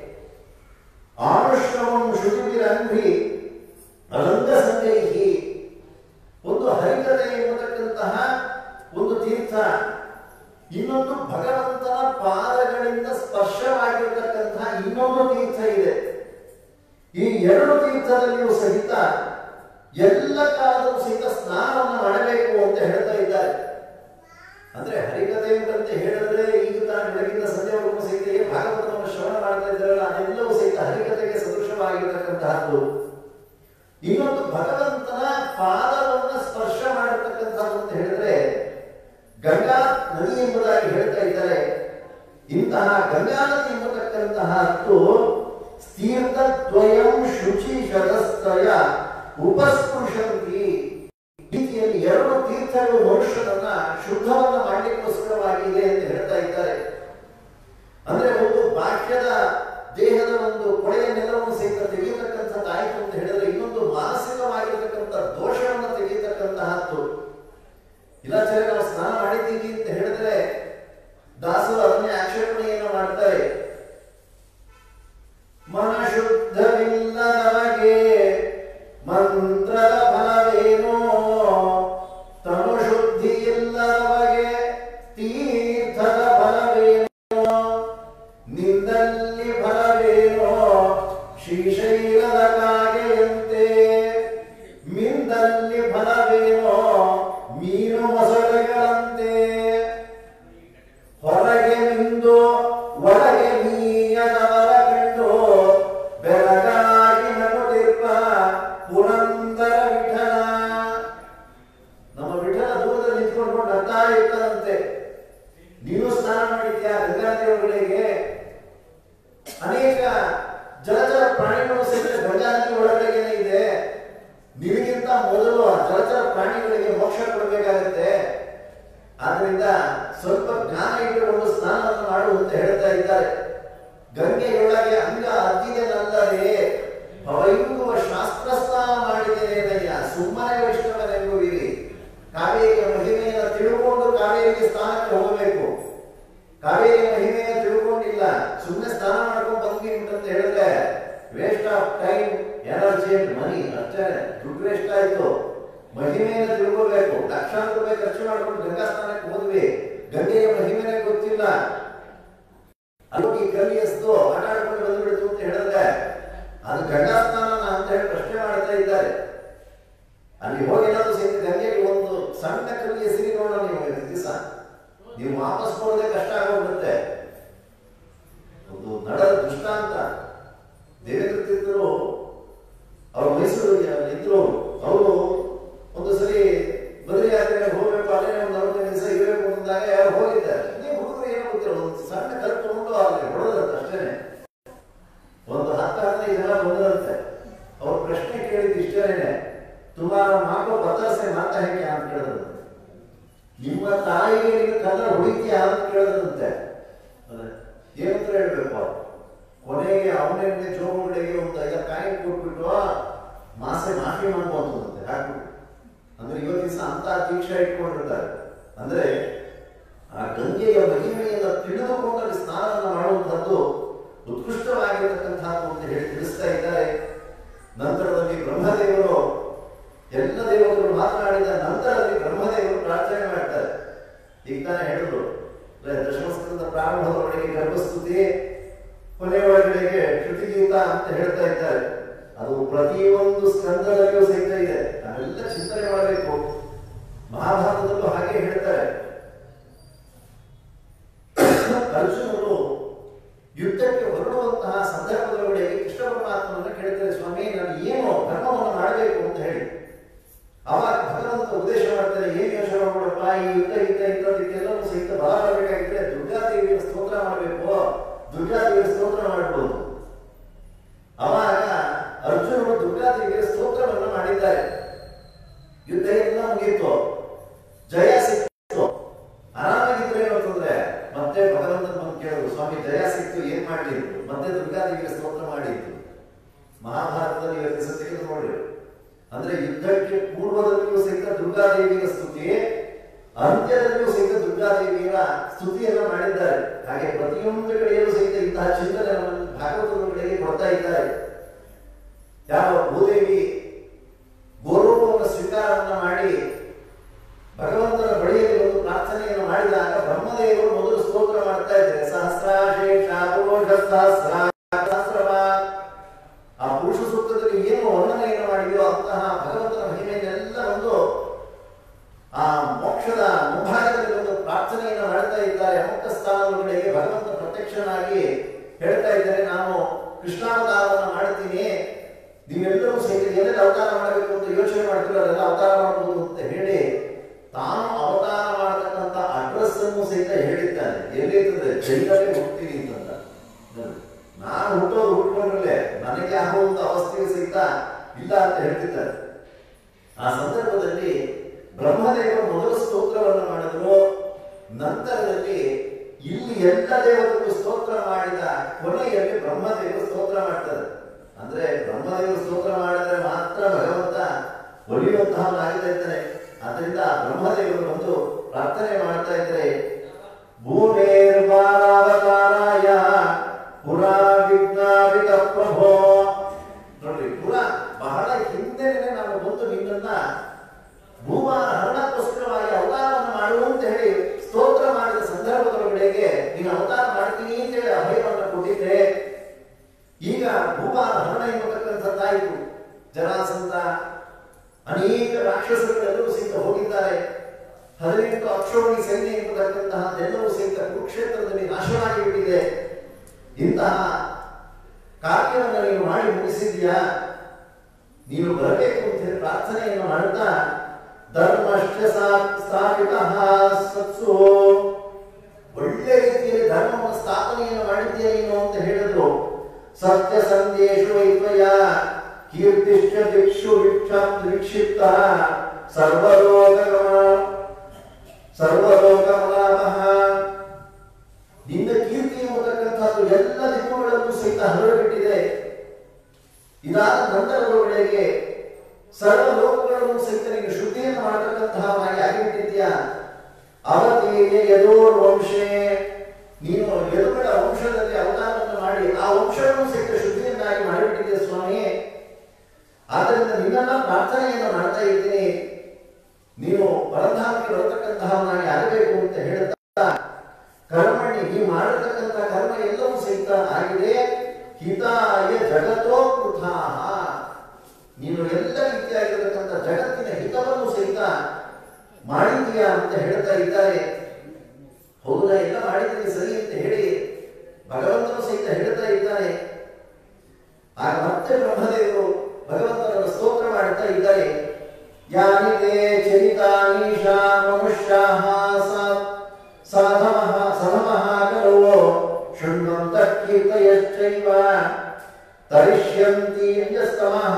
ಆನುಶ್ರವಂ ಶುಚಿಬಿರಂಭಿ ಅನಂತ ಸಂಗೈಹಿ ಒಂದು ಹರಿಕತೆ ಎಂಬತಕ್ಕಂತಹ ಒಂದು ತೀರ್ಥ ಇನ್ನೊಂದು ಭಗವಂತನ ಪಾದಗಳಿಂದ ಸ್ಪರ್ಶವಾಗಿರತಕ್ಕಂತಹ ಇನ್ನೊಂದು ತೀರ್ಥ ಇದೆ ಈ ಎರಡು ತೀರ್ಥದಲ್ಲಿಯೂ ಸಹಿತ ಎಲ್ಲ ಕಾಲದಲ್ಲೂ ಸಹಿತ ಸ್ನಾನವನ್ನು ಮಾಡಬೇಕು ಅಂತ ಹೇಳ್ತಾ ಇದ್ದಾರೆ ಅಂದ್ರೆ ಹರಿಕತೆ ಎಂಬಂತೆ ಹೇಳಿದ್ರೆ ಈಗ ನಾನು ಬೆಳಗಿನ ಸಂಜೆವರೆಗೂ ಸಹಿತ ಏನು ಭಾಗವತವನ್ನು ಶ್ರವಣ ಮಾಡ್ತಾ ಇದ್ದಾರಲ್ಲ ಅದೆಲ್ಲವೂ ಸಹಿತ ಹರಿಕತೆಗೆ ಸದೃಶವಾಗಿರತಕ್ಕಂತಹದ್ದು ಇನ್ನೊಂದು ಭಗವಂತನ ಪಾದವನ್ನು ಸ್ಪರ್ಶ ಮಾಡಿರ್ತಕ್ಕಂಥದ್ದು ಅಂತ ಹೇಳಿದ್ರೆ ಗಂಗಾ ನದಿ ಎಂಬುದಾಗಿ ಹೇಳ್ತಾ ಇದ್ದಾರೆ ಇಂತಹ ಗಂಗಾ ನದಿ ಎಂಬತಕ್ಕಂತಹದ್ದು ತೀರ್ಥದ್ವಯಂ ಶುಚಿ ಶತಸ್ತಯ ಉಪಸ್ಪೃಶಂತಿ ರೀತಿಯಲ್ಲಿ ಎರಡು ತೀರ್ಥಗಳು ಮನುಷ್ಯನ ಶುದ್ಧವನ್ನ ಮಾಡಲಿಕ್ಕೋಸ್ಕರವಾಗಿದೆ ಅಂತ ಹೇಳ್ತಾ ಇದ್ದಾರೆ ಅಂದ್ರೆ ಒಂದು ಬಾಹ್ಯದ ದೇಹದ ಒಂದು ಕೊಳೆಯ ನೆಲವನ್ನು ಸಹಿತ ತೆಗೆಯತಕ್ಕಂಥದ್ದು ಆಯ್ತು ಅಂತ ಹೇಳಿದ್ರೆ ಇನ್ನೊಂದು ಮಾನಸಿಕವಾಗಿರತಕ್ಕಂಥ ದೋಷವನ್ನು ತೆಗೆಯತಕ್ಕಂತಹದ್ದು ಇಲ್ಲ ಸರಿ ನಾವು ಸ್ನಾನ ಮಾಡಿದ್ದೀವಿ ಅಂತ ಹೇಳಿದ್ರೆ ದಾಸರು ಅದನ್ನೇ ಆಕ್ಷೇಪಣೆಯನ್ನು ಮಾಡ್ತಾರೆ ಮನಶುದ್ಧವಿಲ್ಲದವಗೆ ಮಂತ್ರದ ಫಲವೇನೋ ತನು ಶುದ್ಧಿ ಇಲ್ಲದವಗೆ ತೀರ್ಥದ ಫಲವೇನೋ ನಿಂದಲ್ಲಿ ಫಲವೇನೋ ಶ್ರೀಶೈಲದ ಕಾಗೆಯಂತೆ ಮಿಂದಲ್ಲಿ ಫಲವೇನೋ ಮೀನು ಮೊಸಳೆಗಳಂತೆ ಹೊರಗೆ ನಿಂದು ಒಳಗೆ ನೀಯದವರ ಕಂಡು ಬೆಳಗಾಗಿ ನಗುತ್ತಿರುವ ಪುರಂದರ ವಿಠಲ ನಮ್ಮ ವಿಠಲ ದೂರದಲ್ಲಿ ನಿಂತ್ಕೊಂಡು ನಗ್ತಾ ಇರ್ತಾರಂತೆ ನೀನು ಸ್ನಾನ ಮಾಡಿದ್ಯಾ ಗಂಗಾದೇವಗಳಿಗೆ ಅನೇಕ ಜಲಚರ ಪ್ರಾಣಿಗಳು ಸಹಿತ ಗಂಗಾ ನದಿ ಒಳಗಡೆಗೇನೆ ಇದೆ ನಿನಗಿಂತ ಮೊದಲು ಆ ಜಲಚರ ಪ್ರಾಣಿಗಳಿಗೆ ಮೋಕ್ಷ ಕೊಡಬೇಕಾಗತ್ತೆ ಆದ್ರಿಂದ ಸ್ವಲ್ಪ ಜ್ಞಾನ ಇಟ್ಟುಕೊಂಡು ಸ್ನಾನವನ್ನು ಮಾಡು ಅಂತ ಹೇಳ್ತಾ ಇದ್ದಾರೆ ಗಂಗೆಯೊಳಗೆ ಅಂಗ ಅದ್ದಿದೆನಲ್ಲದೆ ಭವಯುವ ಶಾಸ್ತ್ರ ಸ್ನಾನ ಮಾಡಿದ್ದೇನೆಯ್ಯ ಸುಮ್ಮನೆ ವೈಷ್ಣವನೆಂಬುವಿರಿ ಕಾವೇರಿಯ ಮಹಿಮೆಯನ್ನು ತಿಳ್ಕೊಂಡು ಕಾವೇರಿಗೆ ಸ್ನಾನಕ್ಕೆ ಹೋಗಬೇಕು ಕಾವೇರಿಯ ಮಹಿಮೆಯನ್ನು ತಿಳ್ಕೊಂಡಿಲ್ಲ ಸುಮ್ಮನೆ ಸ್ನಾನ ಮಾಡ್ಕೊಂಡು ಬಂದ್ವಿ ಅಂತ ಹೇಳಿದ್ರೆ waste of time energy and money ಅಷ್ಟೇ ದುಡ್ಡು ವೇಸ್ಟ್ ಆಯ್ತು ಮಹಿಮೆಯನ್ನು ತಿಳ್ಕೋಬೇಕು ಲಕ್ಷಾಂತರ ರೂಪಾಯಿ ಖರ್ಚು ಮಾಡ್ಕೊಂಡು ಗಂಗಾ ಸ್ನಾನಕ್ಕೆ ಹೋದ್ವಿ ಗಂಗೆಯ ಮಹಿಮೆನೇ ಗೊತ್ತಿಲ್ಲ ಅಲ್ಲಿ ಕಲ್ಲಿ ಎಸ್ದು ಆಟ ಆಡ್ಕೊಂಡು ಬಂದ್ಬಿಡ್ತು ಅಂತ ಹೇಳಿದ್ರೆ ಅದು ಗಂಗಾ ಸ್ನಾನ ಅಂತ ಹೇಳಿ ಪ್ರಶ್ನೆ ಮಾಡ್ತಾ ಇದ್ದಾರೆ ಅಲ್ಲಿ ಹೋಗಿ ಏನಾದ್ರು ಸಹಿತ ಗಂಗೆಗೆ ಒಂದು ಸಣ್ಣ ಕಲ್ಲಿ ಎಸಿರಿ ನೋಡೋಣ ನೀವು ಇವತ್ತು ದಿವಸ ನೀವು ವಾಪಸ್ ಬರೋದೇ ಕಷ್ಟ ಆಗೋಗ್ಬಿಡುತ್ತೆ ಒಂದು ನಡೆದ ದೃಷ್ಟಾಂತ ದೇವೇಂದ್ರ ತೀರ್ಥರು ಅವರು ಮೈಸೂರು ಇದ್ರು ಅವರು ಒಂದು ಸರಿ ಬದಲಿ ಯಾತ್ರೆಗೆ ಹೋಗ್ಬೇಕು ಅಲ್ಲೇ ಒಂದು ನಲವತ್ತೈದು ದಿವಸ ಇರಬೇಕು ಅಂದಾಗ ಯಾರು ಹೋಗಿದ್ದಾರೆ ನೀವು ಹುಡುಗರು ಏನೋ ಗೊತ್ತಿಲ್ಲ ಒಂದು ಸಣ್ಣ ಕಲ್ ತಗೊಂಡು ಅಲ್ಲಿ ಹೊಡೆದಂತೆ ಅಷ್ಟೇನೆ ಒಂದು ಹತ್ತು ಹದಿನೈದು ಜನ ಬಂದರಂತೆ ಅವ್ರ ಪ್ರಶ್ನೆ ಕೇಳಿದ್ದು ಇಷ್ಟೇನೆ ತುಮಾರ ಮಾಕೋ ಬತಾಸೆ ಮಾತಾ ಹೇಗೆ ಅಂತ ಕೇಳಿದ್ರಂತೆ ನಿಮ್ಮ ತಾಯಿಗೆ ನೀವು ಕನ್ನಡ ಹೊಡಿತೀಯ ಅಂತ ಕೇಳಿದ್ರಂತೆ ಅದೇ ಏನಂತ ಹೇಳ್ಬೇಕು ಅವ್ರು? ಕೊನೆಗೆ ಅವನಿಗೆ ಜೋಗುಗಳಿಗೆ ಒಂದು ಐದು ಕಾಯಿ ಕೊಟ್ಬಿಟ್ಟು ಮಾಸೆ ಮಾಫಿ ಮಾಡ್ಬೋದಂತೆ ಹಾಕ್ಬಿಟ್ಟು ಅಂದ್ರೆ ಇವತ್ತು ದಿವಸ ಅಂತ ದೀಕ್ಷೆ ಇಟ್ಕೊಂಡಿರ್ತಾರೆ ಅಂದ್ರೆ ಆ ಗಂಗೆಯ ಮಹಿಮೆಯನ್ನು ತಿಳಿದುಕೊಂಡು ಅಲ್ಲಿ ಸ್ನಾನವನ್ನು ಮಾಡುವಂಥದ್ದು ಉತ್ಕೃಷ್ಟವಾಗಿರತಕ್ಕಂಥದ್ದು ಅಂತ ಹೇಳಿ ತಿಳಿಸ್ತಾ ಇದ್ದಾರೆ ನಂತರದಲ್ಲಿ ಬ್ರಹ್ಮದೇವರು ಎಲ್ಲ ದೇವತೆಗಳು ಮಾತನಾಡಿದ ನಂತರದಲ್ಲಿ ಬ್ರಹ್ಮದೇವರು ಪ್ರಾರ್ಥನೆ ಮಾಡ್ತಾರೆ ಈಗ ತಾನೇ ಹೇಳಿದ್ರು ಅಂದ್ರೆ ದಶಮಸ್ಕಂದ ಪ್ರಾರಂಭದ ಒಳಗೆ ಗರ್ಭಸ್ತುತಿ ಕೊನೆಯ ಒಳಗಡೆಗೆ ಶ್ರುತಿಗೀತ ಅಂತ ಹೇಳ್ತಾ ಇದ್ದಾರೆ ಅದು ಪ್ರತಿಯೊಂದು ಸ್ಕಂದದಲ್ಲಿಯೂ ಸಹಿತ ಇದೆ ನಾವೆಲ್ಲ ಚಿಂತನೆ ಮಾಡಬೇಕು ಮಹಾಭಾರತದಲ್ಲೂ ಹಾಗೆ ಹೇಳ್ತಾರೆ ಅರ್ಜುನರು ಯುದ್ಧಕ್ಕೆ ಹೊರಡುವಂತಹ ಸಂದರ್ಭದೊಳಗಡೆ ಕೃಷ್ಣ ಪರಮಾತ್ಮನನ್ನ ಕೇಳ್ತಾರೆ ಸ್ವಾಮಿ ನಾನು ಏನು ಧರ್ಮವನ್ನು ಮಾಡಬೇಕು ಅಂತ ಹೇಳಿ ಅವಾಗ ಭಗವಂತ ಉದ್ದೇಶ ಮಾಡ್ತಾರೆ ಏನ್ ಯೋಚನೆ ಮಾಡ್ಬಿಡಪ್ಪ ಈ ಯುದ್ಧ ಯುದ್ಧ ಇಂಥದಕ್ಕೆಲ್ಲವೂ ಸಹಿತ ಬಲ ಬರಬೇಕಾಗಿದ್ರೆ ದುರ್ಗಾದೇವಿಯ ಸ್ತೋತ್ರ ಮಾಡಬೇಕು ದುರ್ಗಾದೇವಿಯ ಸ್ತೋತ್ರ ಮಾಡ್ಬೋದು ಅವಾಗ ಅರ್ಜುನರು ದುರ್ಗಾದೇವಿಯ ಸ್ತೋತ್ರವನ್ನು ಮಾಡಿದ್ದಾರೆ ಯುದ್ಧ ಎಲ್ಲ ಮುಗೀತು ಜಯ ಸಿಕ್ತು ಆರಾಮಾಗಿದ್ರೆ ಏನು ಅಂತಂದ್ರೆ ಮತ್ತೆ ಭಗವಂತನ ಬಂದು ಕೇಳಿದ್ರು ಸ್ವಾಮಿ ಜಯ ಸಿಕ್ತು ಏನ್ ಮಾಡ್ಲಿದ್ರು ಮತ್ತೆ ದುರ್ಗಾದೇವಿಯ ಸ್ತೋತ್ರ ಮಾಡಿದ್ರು ಮಹಾಭಾರತದಲ್ಲಿ ಇವತ್ತು ದಿವಸ ತೆಗೆದು ನೋಡಿ ಅಂದ್ರೆ ಯುದ್ಧಕ್ಕೆ ಪೂರ್ವದಲ್ಲಿಯೂ ಸಹಿತ ದುರ್ಗಾದೇವಿಯ ಸ್ತುತಿ ಅಂತ್ಯದಲ್ಲಿಯೂ ಸಹಿತ ದುರ್ಗಾದೇವಿಯ ಸ್ತುತಿಯನ್ನ ಮಾಡಿದ್ದಾರೆ ಹಾಗೆ ಪ್ರತಿಯೊಂದು ಕಡೆಯಲ್ಲೂ ಸಹಿತ ಇಂತಹ ಚಿಂತನೆ ಭಾಗವತದ ಕಡೆಗೆ ಕೊಡ್ತಾ ಇದ್ದಾರೆ ಯಾವ ಭೂದೇವಿ ಗೋರೂಪವನ್ನು ಸ್ವೀಕಾರವನ್ನ ಮಾಡಿ ಭಗವಂತನ ಬಳಿಯಲ್ಲಿ ಒಂದು ಪ್ರಾರ್ಥನೆಯನ್ನು ಮಾಡಿದಾಗ ಬ್ರಹ್ಮದೇವರು ಮೊದಲು ಸ್ತೋತ್ರ ಮಾಡ್ತಾ ಇದ್ದಾರೆ ಸಹಸ್ರಾಶೇಷ ಪುರುಷ ಸಹಸ್ರ ಸಹಸ್ರವಾನ್ ಆ ಪುರುಷ ಸೂಕ್ತದಲ್ಲಿ ಏನು ವರ್ಣನೆಯನ್ನು ಮಾಡಿದೆಯೋ ಅಂತಹ ಭಗವಂತನ ಮಹಿಮೆಯನ್ನೆಲ್ಲ ಒಂದು ಆ ಮೋಕ್ಷದ ಮುಂಭಾಗದಲ್ಲಿ ಒಂದು ಪ್ರಾರ್ಥನೆಯನ್ನು ಮಾಡ್ತಾ ಇದ್ದಾರೆ ಅಮುಕ ಸ್ಥಾನಗಳಿಗೆ ಭಗವಂತ ಪ್ರತ್ಯಕ್ಷನಾಗಿ ಹೇಳ್ತಾ ಇದ್ದಾರೆ ನಾನು ಕೃಷ್ಣಾವತಾರವನ್ನು ಮಾಡ್ತೀನಿ ನೀವೆಲ್ಲರೂ ಸಹಿತ ಏನೆಲ್ಲ ಅವತಾರ ಮಾಡಬೇಕು ಅಂತ ಯೋಚನೆ ಮಾಡ್ತೀರೋ ಅದೆಲ್ಲ ಅವತಾರ ಮಾಡಬಹುದು ಅಂತ ಹೇಳಿ ತಾನು ಅವತಾರ ಮಾಡತಕ್ಕಂತ ಅಡ್ರೆಸ್ ಅನ್ನು ಸಹಿತ ಹೇಳಿದ್ದಾನೆ ಎಲ್ಲಿರ್ತದೆ ಜೈಲಲ್ಲೇ ಹೋಗ್ತೀನಿ ಅಂತಂದ ನಾನು ಹುಟ್ಟೋದು ಹುಟ್ಕೊಂಡ್ರಲ್ಲೇ ನನಗೆ ಆಗುವಂತ ಅವಸ್ಥೆಗೆ ಸಹಿತ ಇಲ್ಲ ಅಂತ ಹೇಳ್ತಿದ್ದಾರೆ ಆ ಸಂದರ್ಭದಲ್ಲಿ ಬ್ರಹ್ಮದೇವರು ಮೊದಲ ಸ್ತೋತ್ರವನ್ನು ಮಾಡಿದ್ರು ನಂತರದಲ್ಲಿ ಇಲ್ಲಿ ಎಲ್ಲ ದೇವರಿಗೂ ಸ್ತೋತ್ರ ಮಾಡಿದ ಕೊನೆಯಲ್ಲಿ ಬ್ರಹ್ಮದೇವರು ಸ್ತೋತ್ರ ಮಾಡ್ತಾರೆ ಅಂದ್ರೆ ಬ್ರಹ್ಮದೇವರು ಸ್ತೋತ್ರ ಮಾಡಿದ್ರೆ ಮಾತ್ರ ಭಗವಂತ ಒಲಿಯುವಂತಹವನಾಗದೇ ಇರ್ತಾನೆ ಅದರಿಂದ ಬ್ರಹ್ಮದೇವರು ಬಂದು ಪ್ರಾರ್ಥನೆ ಮಾಡ್ತಾ ಇದ್ರೆ ಭೂಮೇರ್ವಾರಾವತಾರಾಯ ಪುರಾ ವಿಜ್ಞಾಪಿತ ಪ್ರಭೋ ನೋಡ್ರಿ ಪುರಾ ಬಹಳ ಹಿಂದೆನೆ ನಾನು ಬಂದು ನಿನ್ನನ್ನ ಭೂಮಾನ ಹರಣಕ್ಕೋಸ್ಕರವಾಗಿ ಅವತಾರವನ್ನು ಮಾಡು ಅಂತ ಹೇಳಿ ಸ್ತೋತ್ರ ಮಾಡಿದ ಸಂದರ್ಭದೊಳಗಡೆಗೆ ನೀನು ಅವತಾರ ಮಾಡ್ತೀನಿ ಅಂತ ಹೇಳಿ ಅಭಯವನ್ನು ಕೊಟ್ಟಿದ್ದೆ ಈಗ ಭೂಮಾನ ಹರಣ ಎನ್ನುತಕ್ಕಂಥದ್ದಾಯಿತು ಜರಾಸಂಧ ಅನೇಕ ರಾಕ್ಷಸಗಳೆಲ್ಲರೂ ಸಹಿತ ಹೋಗಿದ್ದಾರೆ ಹದಿನೆಂಟು ಅಕ್ಷೋಣಿ ಸೈನ್ಯ ಎಂಬತಕ್ಕಂತಹದ್ದೆಲ್ಲವೂ ಸಹಿತ ಕುರುಕ್ಷೇತ್ರದಲ್ಲಿ ನಾಶವಾಗಿ ಬಿಟ್ಟಿದೆ ಇಂತಹ ಕಾರ್ಯವನ್ನು ನೀನು ಮಾಡಿ ಮುಗಿಸಿದ್ಯಾ ನೀನು ಬರಬೇಕು ಅಂತ ಹೇಳಿ ಪ್ರಾರ್ಥನೆಯನ್ನು ಮಾಡುತ್ತಾ ಧರ್ಮಶ್ಚ ಸಾ- ಸ್ಥಾಪಿತಃ ಸತ್ಸು ಒಳ್ಳೆ ರೀತಿಯಲ್ಲಿ ಧರ್ಮವನ್ನು ಸ್ಥಾಪನೆಯನ್ನು ಮಾಡಿದ್ದೀಯ ನೀನು ಅಂತ ಹೇಳಿದ್ರು ಸತ್ಯ ಸಂದೇಶು ವೈತ್ವಯ ಕೀರ್ತಿಶ್ಚ ದಿಕ್ಷು ವಿಕ್ಷ ವಿಕ್ಷಿಪ್ತ ಸರ್ವಲೋಕಗಮ ಸರ್ವಲೋಕಮಲಾಭಃ ನಿನ್ನ ಕೀರ್ತಿ ಎಂಬತಕ್ಕಂಥದ್ದು ಎಲ್ಲ ದಿಕ್ಕುಗಳಲ್ಲೂ ಸಹಿತ ಹರಡಿಬಿಟ್ಟಿದೆ ಇದಾದ ನಂತರದೊಳಗಡೆಗೆ ಸರ್ವ ಲೋಕಗಳನ್ನು ಸಹಿತ ನೀನು ಶುದ್ಧಿಯನ್ನು ಮಾಡತಕ್ಕಂತಹವಾಗಿ ಆಗಿಬಿಟ್ಟಿದ್ಯಾ ಅವತೀರ್ಯ ಯದೋರ್ ವಂಶೇ ನೀನು ಯದುಗಳ ವಂಶದಲ್ಲಿ ಅವತಾರವನ್ನು ಮಾಡಿ ಆ ವಂಶವನ್ನು ಸಹಿತ ಶುದ್ಧಿಯನ್ನಾಗಿ ಮಾಡಿಬಿಟ್ಟಿದ್ದೆ ಸ್ವಾಮಿ ಆದ್ದರಿಂದ ನಿನ್ನನ್ನ ಪ್ರಾರ್ಥನೆಯನ್ನು ಮಾಡ್ತಾ ಇದ್ದೀನಿ ನೀನು ಪರಧಾಮಕ್ಕೆ ಬರತಕ್ಕಂತಹವನಾಗಿ ಆಗಬೇಕು ಅಂತ ಹೇಳ್ತಾ ಕರ್ಮಣಿ ನೀ ಮಾಡಿರ್ತಕ್ಕಂಥ ಕರ್ಮ ಎಲ್ಲವೂ ಸಹಿತ ಆಗಿದೆ ಹಿತಾಯ ಜಗತ್ತೋ ಕೃತಾಹ ನೀನು ಎಲ್ಲ ರೀತಿಯಾಗಿರತಕ್ಕಂಥ ಜಗತ್ತಿನ ಹಿತವನ್ನು ಸಹಿತ ಮಾಡಿದೀಯಾ ಅಂತ ಹೇಳ್ತಾ ಇದ್ದಾರೆ ಹೌದಾ ಎಲ್ಲ ಮಾಡಿದ್ದೀನಿ ಸರಿ ಅಂತ ಹೇಳಿ ಭಗವಂತನು ಸಹಿತ ಹೇಳ್ತಾ ಇದ್ದಾನೆ ಆಗ ಮತ್ತೆ ಬ್ರಹ್ಮದೇವರು ಭಗವಂತನನ್ನು ಸ್ತೋತ್ರ ಮಾಡ್ತಾ ಇದ್ದಾರೆ ಯಾನಿ ತೇ ಚರಿತಾನೀಶಾ ಮನುಷ್ಯಾಃ ಸ- ಸಾಧವಃ ಸಧಮಃ ಕಲೋ ಶೃಣ್ವಂತ ಕೀರ್ತಯಶ್ಚೈವ ತರಿಷ್ಯಂತಿ ಯಸ್ತಮಃ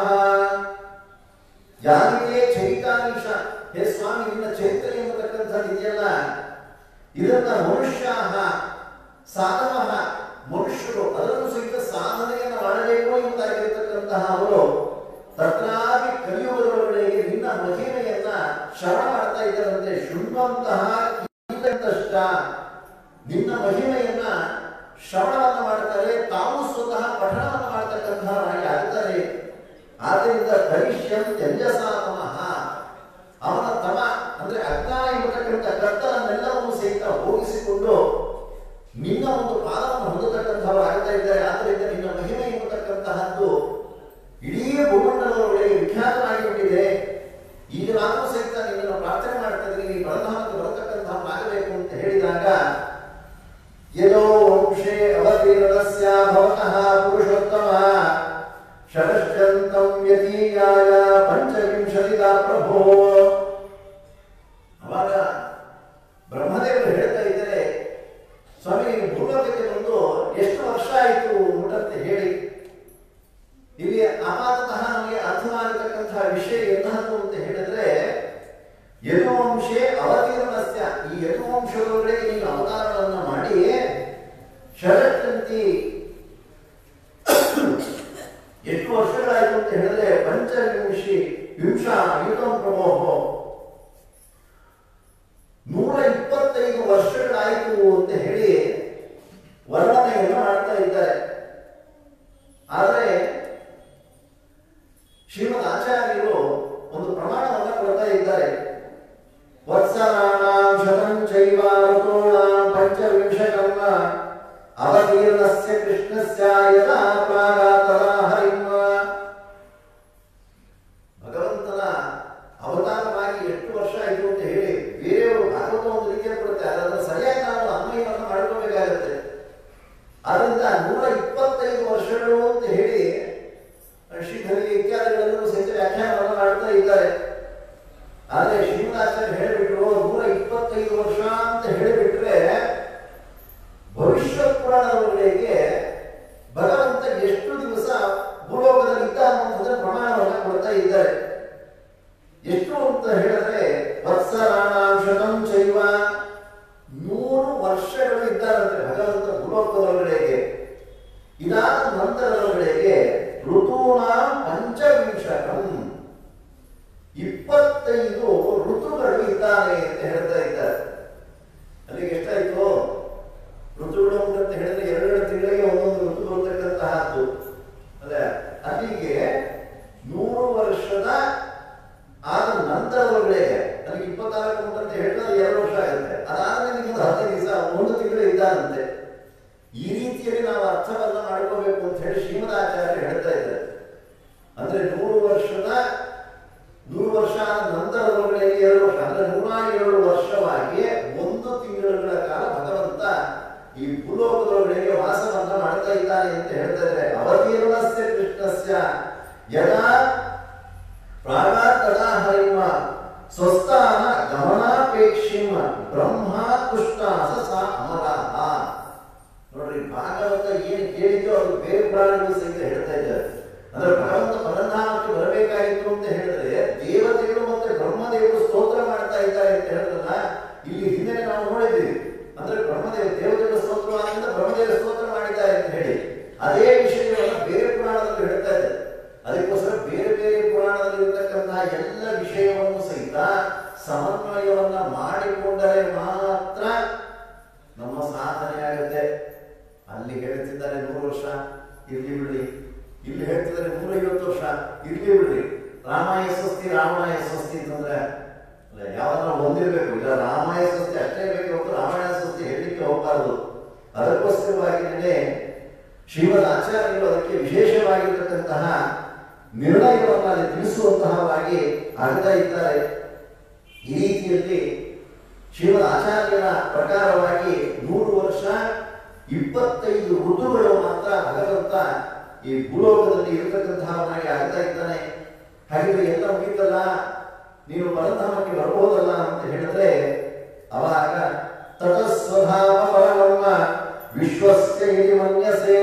ಯಾನಿಗೆ ಚರಿತಾನೀಶ ಹೇ ಸ್ವಾಮಿ ನಿನ್ನ ಚರಿತ್ರೆ ಎಂಬತಕ್ಕಂಥದ್ದು ಇದೆಯಲ್ಲ ಇದನ್ನ ಮನುಷ್ಯ ಸಾಧವ ಮನುಷ್ಯರು ಅದನ್ನು ಸಹಿತ ಸಾಧನೆಯನ್ನು ಮಾಡಬೇಕು ಎಂಬುದಾಗಿರ್ತಕ್ಕಂತಹ ಅವರು ತತ್ರಾಪಿ ಕಲಿಯುಗದೊಳಗಡೆಗೆ ನಿನ್ನ ಮಹಿಮೆಯನ್ನ ಶ್ರವಣ ಮಾಡ್ತಾ ಇದ್ದಾರಂತೆ ಶೃಣ್ವಂತಹ ಕೀರ್ತಂತಷ್ಟ ನಿನ್ನ ಮಹಿಮೆಯನ್ನ ಶ್ರವಣವನ್ನ ಮಾಡ್ತಾರೆ ತಾವು ಸ್ವತಃ ಪಠಣವನ್ನು ಮಾಡ್ತಕ್ಕಂತಹವರಾಗಿ ಆಗ್ತಾರೆ ಆದ್ದರಿಂದ ಕರಿಷ್ಯಂ ತ್ಯಜಸಾತಮಃ ಅವನ ತಮ ಅಂದ್ರೆ ಅಜ್ಞಾನ ಎಂಬತಕ್ಕಂಥ ಕರ್ತನನ್ನೆಲ್ಲವನ್ನು ಸಹಿತ ಹೋಗಿಸಿಕೊಂಡು ನಿನ್ನ ಒಂದು ಪಾದವನ್ನು ಹೊಂದತಕ್ಕಂಥವರು ಆಗ್ತಾ ಇದ್ದಾರೆ ಆದ್ದರಿಂದ ನಿನ್ನ ಮಹಿಮೆ ಎಂಬತಕ್ಕಂತಹದ್ದು ಇಡೀ ಭೂಮಂಡಲದೊಳಗೆ ವಿಖ್ಯಾತವಾಗಿಬಿಟ್ಟಿದೆ ಈಗ ನಾನು ಸಹಿತ ನಿನ್ನನ್ನು ಪ್ರಾರ್ಥನೆ ಮಾಡ್ತಾ ಇದ್ದೀನಿ ನೀನು ಪರಧಾಮಕ್ಕೆ ಬರತಕ್ಕಂಥವನಾಗಬೇಕು ಅಂತ ಹೇಳಿದಾಗ ಯದೋ ವಂಶೇ ಅವತೀರ್ಣಸ್ಯ ಭವತಃ ಪುರುಷೋತ್ತಮ ಶರಶ್ಚಂತಂ ಯತೀಯಾಯ ಪಂಚವಿಂಶತಿದ ಪ್ರಭೋ ಅವಾಗ ಬ್ರಹ್ಮದೇವರು ಹೇಳ್ತಾ ಇದ್ದಾರೆ ಸ್ವಾಮಿ ನೀವು ಭೂಲೋಕಕ್ಕೆ ಬಂದು ಎಷ್ಟು ವರ್ಷ ಆಯಿತು ಅಂತ ಹೇಳಿ ಇಲ್ಲಿ ಅಪಾತತಃ ನಮಗೆ ಅರ್ಥವಾಗಿರ್ತಕ್ಕಂತಹ ವಿಷಯ ಎಂತಹದ್ದು ಅಂತ ಹೇಳಿದ್ರೆ ಯದುವಂಶೇ ಅವತೀರ್ಣಸ್ಯ ಈ ಯದುವಂಶದೊಳಗೆ ನೀನು ಅವತಾರಗಳನ್ನ ಮಾಡಿ ಶರತ್ತಂತಿ ಎಷ್ಟು ವರ್ಷಗಳಾಯ್ತು ಅಂತ ಹೇಳಿದ್ರೆ ಪಂಚವಿಂಶಿ ವಿಂಶ ಯುಗಂ ಪ್ರಭೋ ನೂರ ಇಪ್ಪತ್ತೈದು ವರ್ಷಗಳಾಯಿತು ಅಂತ ಹೇಳಿ ವರ್ಣನೆಯನ್ನು ಮಾಡ್ತಾ ಇದ್ದಾರೆ ಆದರೆ ಶ್ರೀಮದ್ ಆಚಾರ್ಯರು ಒಂದು ಪ್ರಮಾಣವನ್ನು ಕೊಡ್ತಾ ಇದ್ದಾರೆ ವತ್ಸರಾಣಾಂ ಶತಂ ಚೈವ ಋತೂಣಾಂ ಪಂಚವಿಂಶಕಂ ಅವತೀರ್ಣಸ್ಯ ಕೃಷ್ಣಸ್ಯ ಯದಾ ಪ್ರಾಗ ತದಾ ಹರಿಂ ಭಗವಂತನ ಅವತಾರವಾಗಿ ಎಷ್ಟು ವರ್ಷ ಆಯಿತು ಅಂತ ಹೇಳಿ ಬೇರೆಯವರು ಭಾಗವತ ಒಂದು ರೀತಿಯಲ್ಲಿ ಕೊಡುತ್ತೆ ಅದನ್ನು ಸರಿಯಾಗಿ ನಾವು ಅನ್ವಯವನ್ನು ಮಾಡ್ಕೋಬೇಕಾಗತ್ತೆ ಆದ್ರಿಂದ ನೂರ ಇಪ್ಪತ್ತೈದು ವರ್ಷಗಳು ಅಂತ ಹೇಳಿ ಶ್ರೀಧರಿಗೆ ಇತ್ಯಾದಿಗಳೆಲ್ಲರೂ ಸಹಿತ ವ್ಯಾಖ್ಯಾನವನ್ನು ಮಾಡ್ತಾ ಇದ್ದಾರೆ ಆದ್ರೆ ಶ್ರೀನಿವಾಚಾರ್ಯ ಹೇಳಿಬಿಟ್ರು ನೂರ ಇಪ್ಪತ್ತೈದು ವರ್ಷ ಅಂತ ಹೇಳಿಬಿಟ್ರೆ ಭವಿಷ್ಯ ಪುರಾಣದವರಿಗೆ ಈ ಭೂಲೋಕದೊಳಗಡೆಗೆ ವಾಸವನ್ನ ಮಾಡ್ತಾ ಇದ್ದಾನೆ ಅಂತ ಹೇಳ್ತಾ ಇದ್ದಾರೆ ಅವತೀರ್ಣಸ್ಯ ಕೃಷ್ಣಸ್ಯ ಯದಾ ಪ್ರಾಗಾತ್ ತದಾ ಹರಿಮ ಸ್ವಸ್ಥಾನ ಗಮನಾಪೇಕ್ಷಿಮ ಬ್ರಹ್ಮ ತುಷ್ಟಾಸ ಸ ಅಮರಃ ನೋಡ್ರಿ ಭಾಗವತ ಏನು ಕೇಳಿದ್ಯೋ ಅದು ಬೇರೆ ಪ್ರಾಣಿಗಳು ಸಹಿತ ಹೇಳ್ತಾ ಇದ್ದಾರೆ ಅಂದ್ರೆ ಭಗವಂತ ಪರಧಾಮಕ್ಕೆ ಬರಬೇಕಾಗಿತ್ತು ಅಂತ ಹೇಳಿದ್ರೆ ದೇವತೆಗಳು ಮತ್ತೆ ಬ್ರಹ್ಮದೇವರು ಸ್ತೋತ್ರ ಮಾಡ್ತಾ ಇದ್ದಾರೆ ಅಂತ ಹೇಳಿದ್ರಲ್ಲ ಇಲ್ಲಿ ಹಿಂದೆ ನಾವು ನೋಡಿದ್ದೀವಿ ಅಂದ್ರೆ ಬ್ರಹ್ಮದೇವ ದೇವತೆಗಳ ಸ್ತೋತ್ರವಾದ್ರಿಂದ ಬ್ರಹ್ಮದೇವ ಸ್ತೋತ್ರ ಮಾಡಿದ್ದಾರೆ ಅಂತ ಹೇಳಿ ಅದೇ ವಿಷಯವನ್ನು ಬೇರೆ ಪುರಾಣದಲ್ಲಿ ಹೇಳ್ತಾ ಇದ್ದಾರೆ ಅದಕ್ಕೋಸ್ಕರ ಬೇರೆ ಬೇರೆ ಪುರಾಣದಲ್ಲಿ ಇರತಕ್ಕಂತಹ ಎಲ್ಲ ವಿಷಯವನ್ನು ಸಹಿತ ಸಮನ್ವಯವನ್ನ ಮಾಡಿಕೊಂಡರೆ ಮಾತ್ರ ನಮ್ಮ ಸಾಧನೆ ಆಗುತ್ತೆ ಅಲ್ಲಿ ಹೇಳ್ತಿದ್ದಾರೆ ನೂರು ವರ್ಷ ಇರ್ಲಿ ಬಿಡ್ರಿ ಇಲ್ಲಿ ಹೇಳ್ತಿದ್ದಾರೆ ನೂರೈವತ್ತು ವರ್ಷ ಇರ್ಲಿ ಬಿಡ್ರಿ ರಾಮಾಯ ಸ್ವಸ್ತಿ ರಾಮಾಯ ಸ್ವಸ್ತಿ ಅಂತಂದ್ರೆ ಅಲ್ಲ ಯಾವ್ದಾರ ಹೊಂದಿರ್ಬೇಕು ಇಲ್ಲ ರಾಮಾಯ ಸ್ವಸ್ತಿ ಅಷ್ಟೇ ಬೇಕು ಹೊರತು ರಾಮಾಯಣ ಸ್ವಸ್ತಿ ಹೇಳಲಿಕ್ಕೆ ಹೋಗಬಾರದು ಅದಕ್ಕೋಸ್ಕರವಾಗಿನೇ ಶ್ರೀಮದ್ ಆಚಾರ್ಯರು ಅದಕ್ಕೆ ವಿಶೇಷವಾಗಿರ್ತಕ್ಕಂತಹ ನಿರ್ಣಯವನ್ನು ಅಲ್ಲಿ ತಿಳಿಸುವಂತಹವಾಗಿ ಆಗ್ತಾ ಇದ್ದಾರೆ ಈ ರೀತಿಯಲ್ಲಿ ಶ್ರೀಮದ್ ಆಚಾರ್ಯರ ಪ್ರಕಾರವಾಗಿ ನೂರು ವರ್ಷ ಇಪ್ಪತ್ತೈದು ಋತುಗಳು ಮಾತ್ರ ಭಗವಂತ ಈ ಭೂಲೋಕದಲ್ಲಿ ಇರತಕ್ಕಂತಹವನಾಗಿ ಆಗ್ತಾ ಇದ್ದಾನೆ ಹಾಗಿದ್ರೆ ಎಲ್ಲ ಮುಗಿತಲ್ಲ ನೀನು ಪರಧಾಮಕ್ಕೆ ಬರಬಹುದಲ್ಲ ಅಂತ ಹೇಳಿದ್ರೆ ಅವಾಗ ತತಸ್ವಭಾವ ಪರಮಮ್ಮ ವಿಶ್ವಸ್ಯ ಇತಿ ಮನ್ಯಸೆ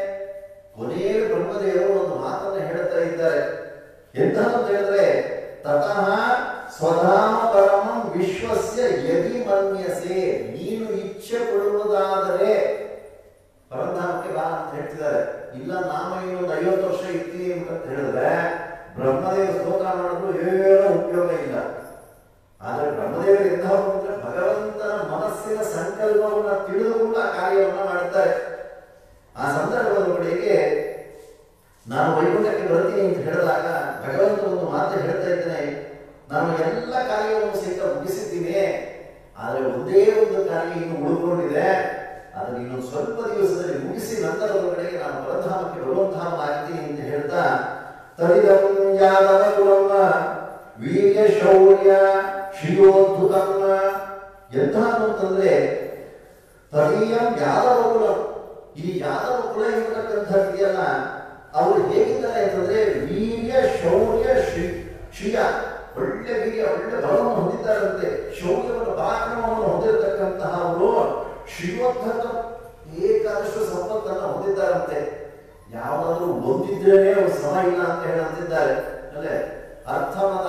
ಕೊನೆಯ ಬ್ರಹ್ಮದೇವರು ಒಂದು ಮಾತನ್ನು ಹೇಳ್ತಾ ಇದ್ದಾರೆ ಎಂತ ಅಂತ ಹೇಳಿದ್ರೆ ತತಃ ಸ್ವಧಾಮ ಪರಮಂ ವಿಶ್ವಸ್ಯ ಯದಿ ಮನ್ಯಸೆ ನೀನು ಇಚ್ಛೆ ಪಡುವುದಾದರೆ ಪರಧಾಮಕ್ಕೆ ಬಾ ಅಂತ ಹೇಳ್ತಿದ್ದಾರೆ ಇಲ್ಲ ನಾನು ಇನ್ನೊಂದು ಐವತ್ತು ವರ್ಷ ಇರ್ತೀನಿ ಅಂತ ಹೇಳಿದ್ರೆ ಬ್ರಹ್ಮದೇವ ಸ್ತೋತ್ರ ಮಾಡಿದ್ರು ಏನೂ ಉಪಯೋಗ ಇಲ್ಲ ಆದ್ರೆ ಬ್ರಹ್ಮದೇವರು ಎಂಥವರು ಅಂದ್ರೆ ಭಗವಂತನ ಮನಸ್ಸಿನ ಸಂಕಲ್ಪವನ್ನ ತಿಳಿದುಕೊಂಡು ಆ ಕಾರ್ಯವನ್ನ ಮಾಡ್ತಾರೆ ಆ ಸಂದರ್ಭದೊಳಗೆ ನಾನು ವೈಕುಂಠಕ್ಕೆ ಬರ್ತೀನಿ ಅಂತ ಹೇಳಿದಾಗ ಭಗವಂತ ಒಂದು ಮಾತು ಹೇಳ್ತಾ ಇದ್ದೇನೆ ನಾನು ಎಲ್ಲ ಕಾರ್ಯವನ್ನು ಸಹಿತ ಮುಗಿಸಿದ್ದೀನಿ ಆದರೆ ಒಂದೇ ಒಂದು ಕಾರ್ಯ ಇನ್ನು ಉಳ್ಕೊಂಡಿದೆ ಅದನ್ನು ಇನ್ನೊಂದು ಸ್ವಲ್ಪ ದಿವಸದಲ್ಲಿ ಮುಗಿಸಿ ನಂತರದೊಳಗಡೆ ನಾನು ಪರಧಾಮಕ್ಕೆ ಬರುವಂತಹ ಆಗ್ತೀನಿ ಅಂತ ಹೇಳ್ತಾ ತಡಿದಂ ಯಾದವ ಕುಲಮ್ಮ ವೀರ್ಯ ಶೌರ್ಯ ಶ್ರೀಯೋದ್ಭುತಮ್ಮ ಎಂತಹದ್ದು ಅಂತಂದ್ರೆ ತದೀಯಂ ಯಾದವ ಕುಲ ಈ ಯಾದವ ಕುಲ ಇರತಕ್ಕಂಥದ್ದು ಇದೆಯಲ್ಲ ಅವರು ಹೇಗಿದ್ದಾರೆ ಅಂತಂದ್ರೆ ವೀರ್ಯ ಶೌರ್ಯ ಶ್ರೀ ಶ್ರೀಯ ಒಳ್ಳೆ ವೀರ್ಯ ಒಳ್ಳೆ ಬಲವನ್ನು ಹೊಂದಿದ್ದಾರಂತೆ ಶೌರ್ಯವನ್ನು ಪರಾಕ್ರಮವನ್ನು ಹೊಂದಿರತಕ್ಕಂತಹ ಅವರು ಶ್ರೀಯೋದ್ಧತ ಏಕಾದಷ್ಟು ಸಂಪತ್ತನ್ನು ಹೊಂದಿದ್ದಾರಂತೆ ಯಾವಾದರೂ ಒಂದಿದ್ರೇನೆ ಅವ್ರು ಸಮ ಇಲ್ಲ ಅಂತ ಹೇಳಿ ಅಂತಿದ್ದಾರೆ ಅಲ್ಲೇ ಅರ್ಥಮತ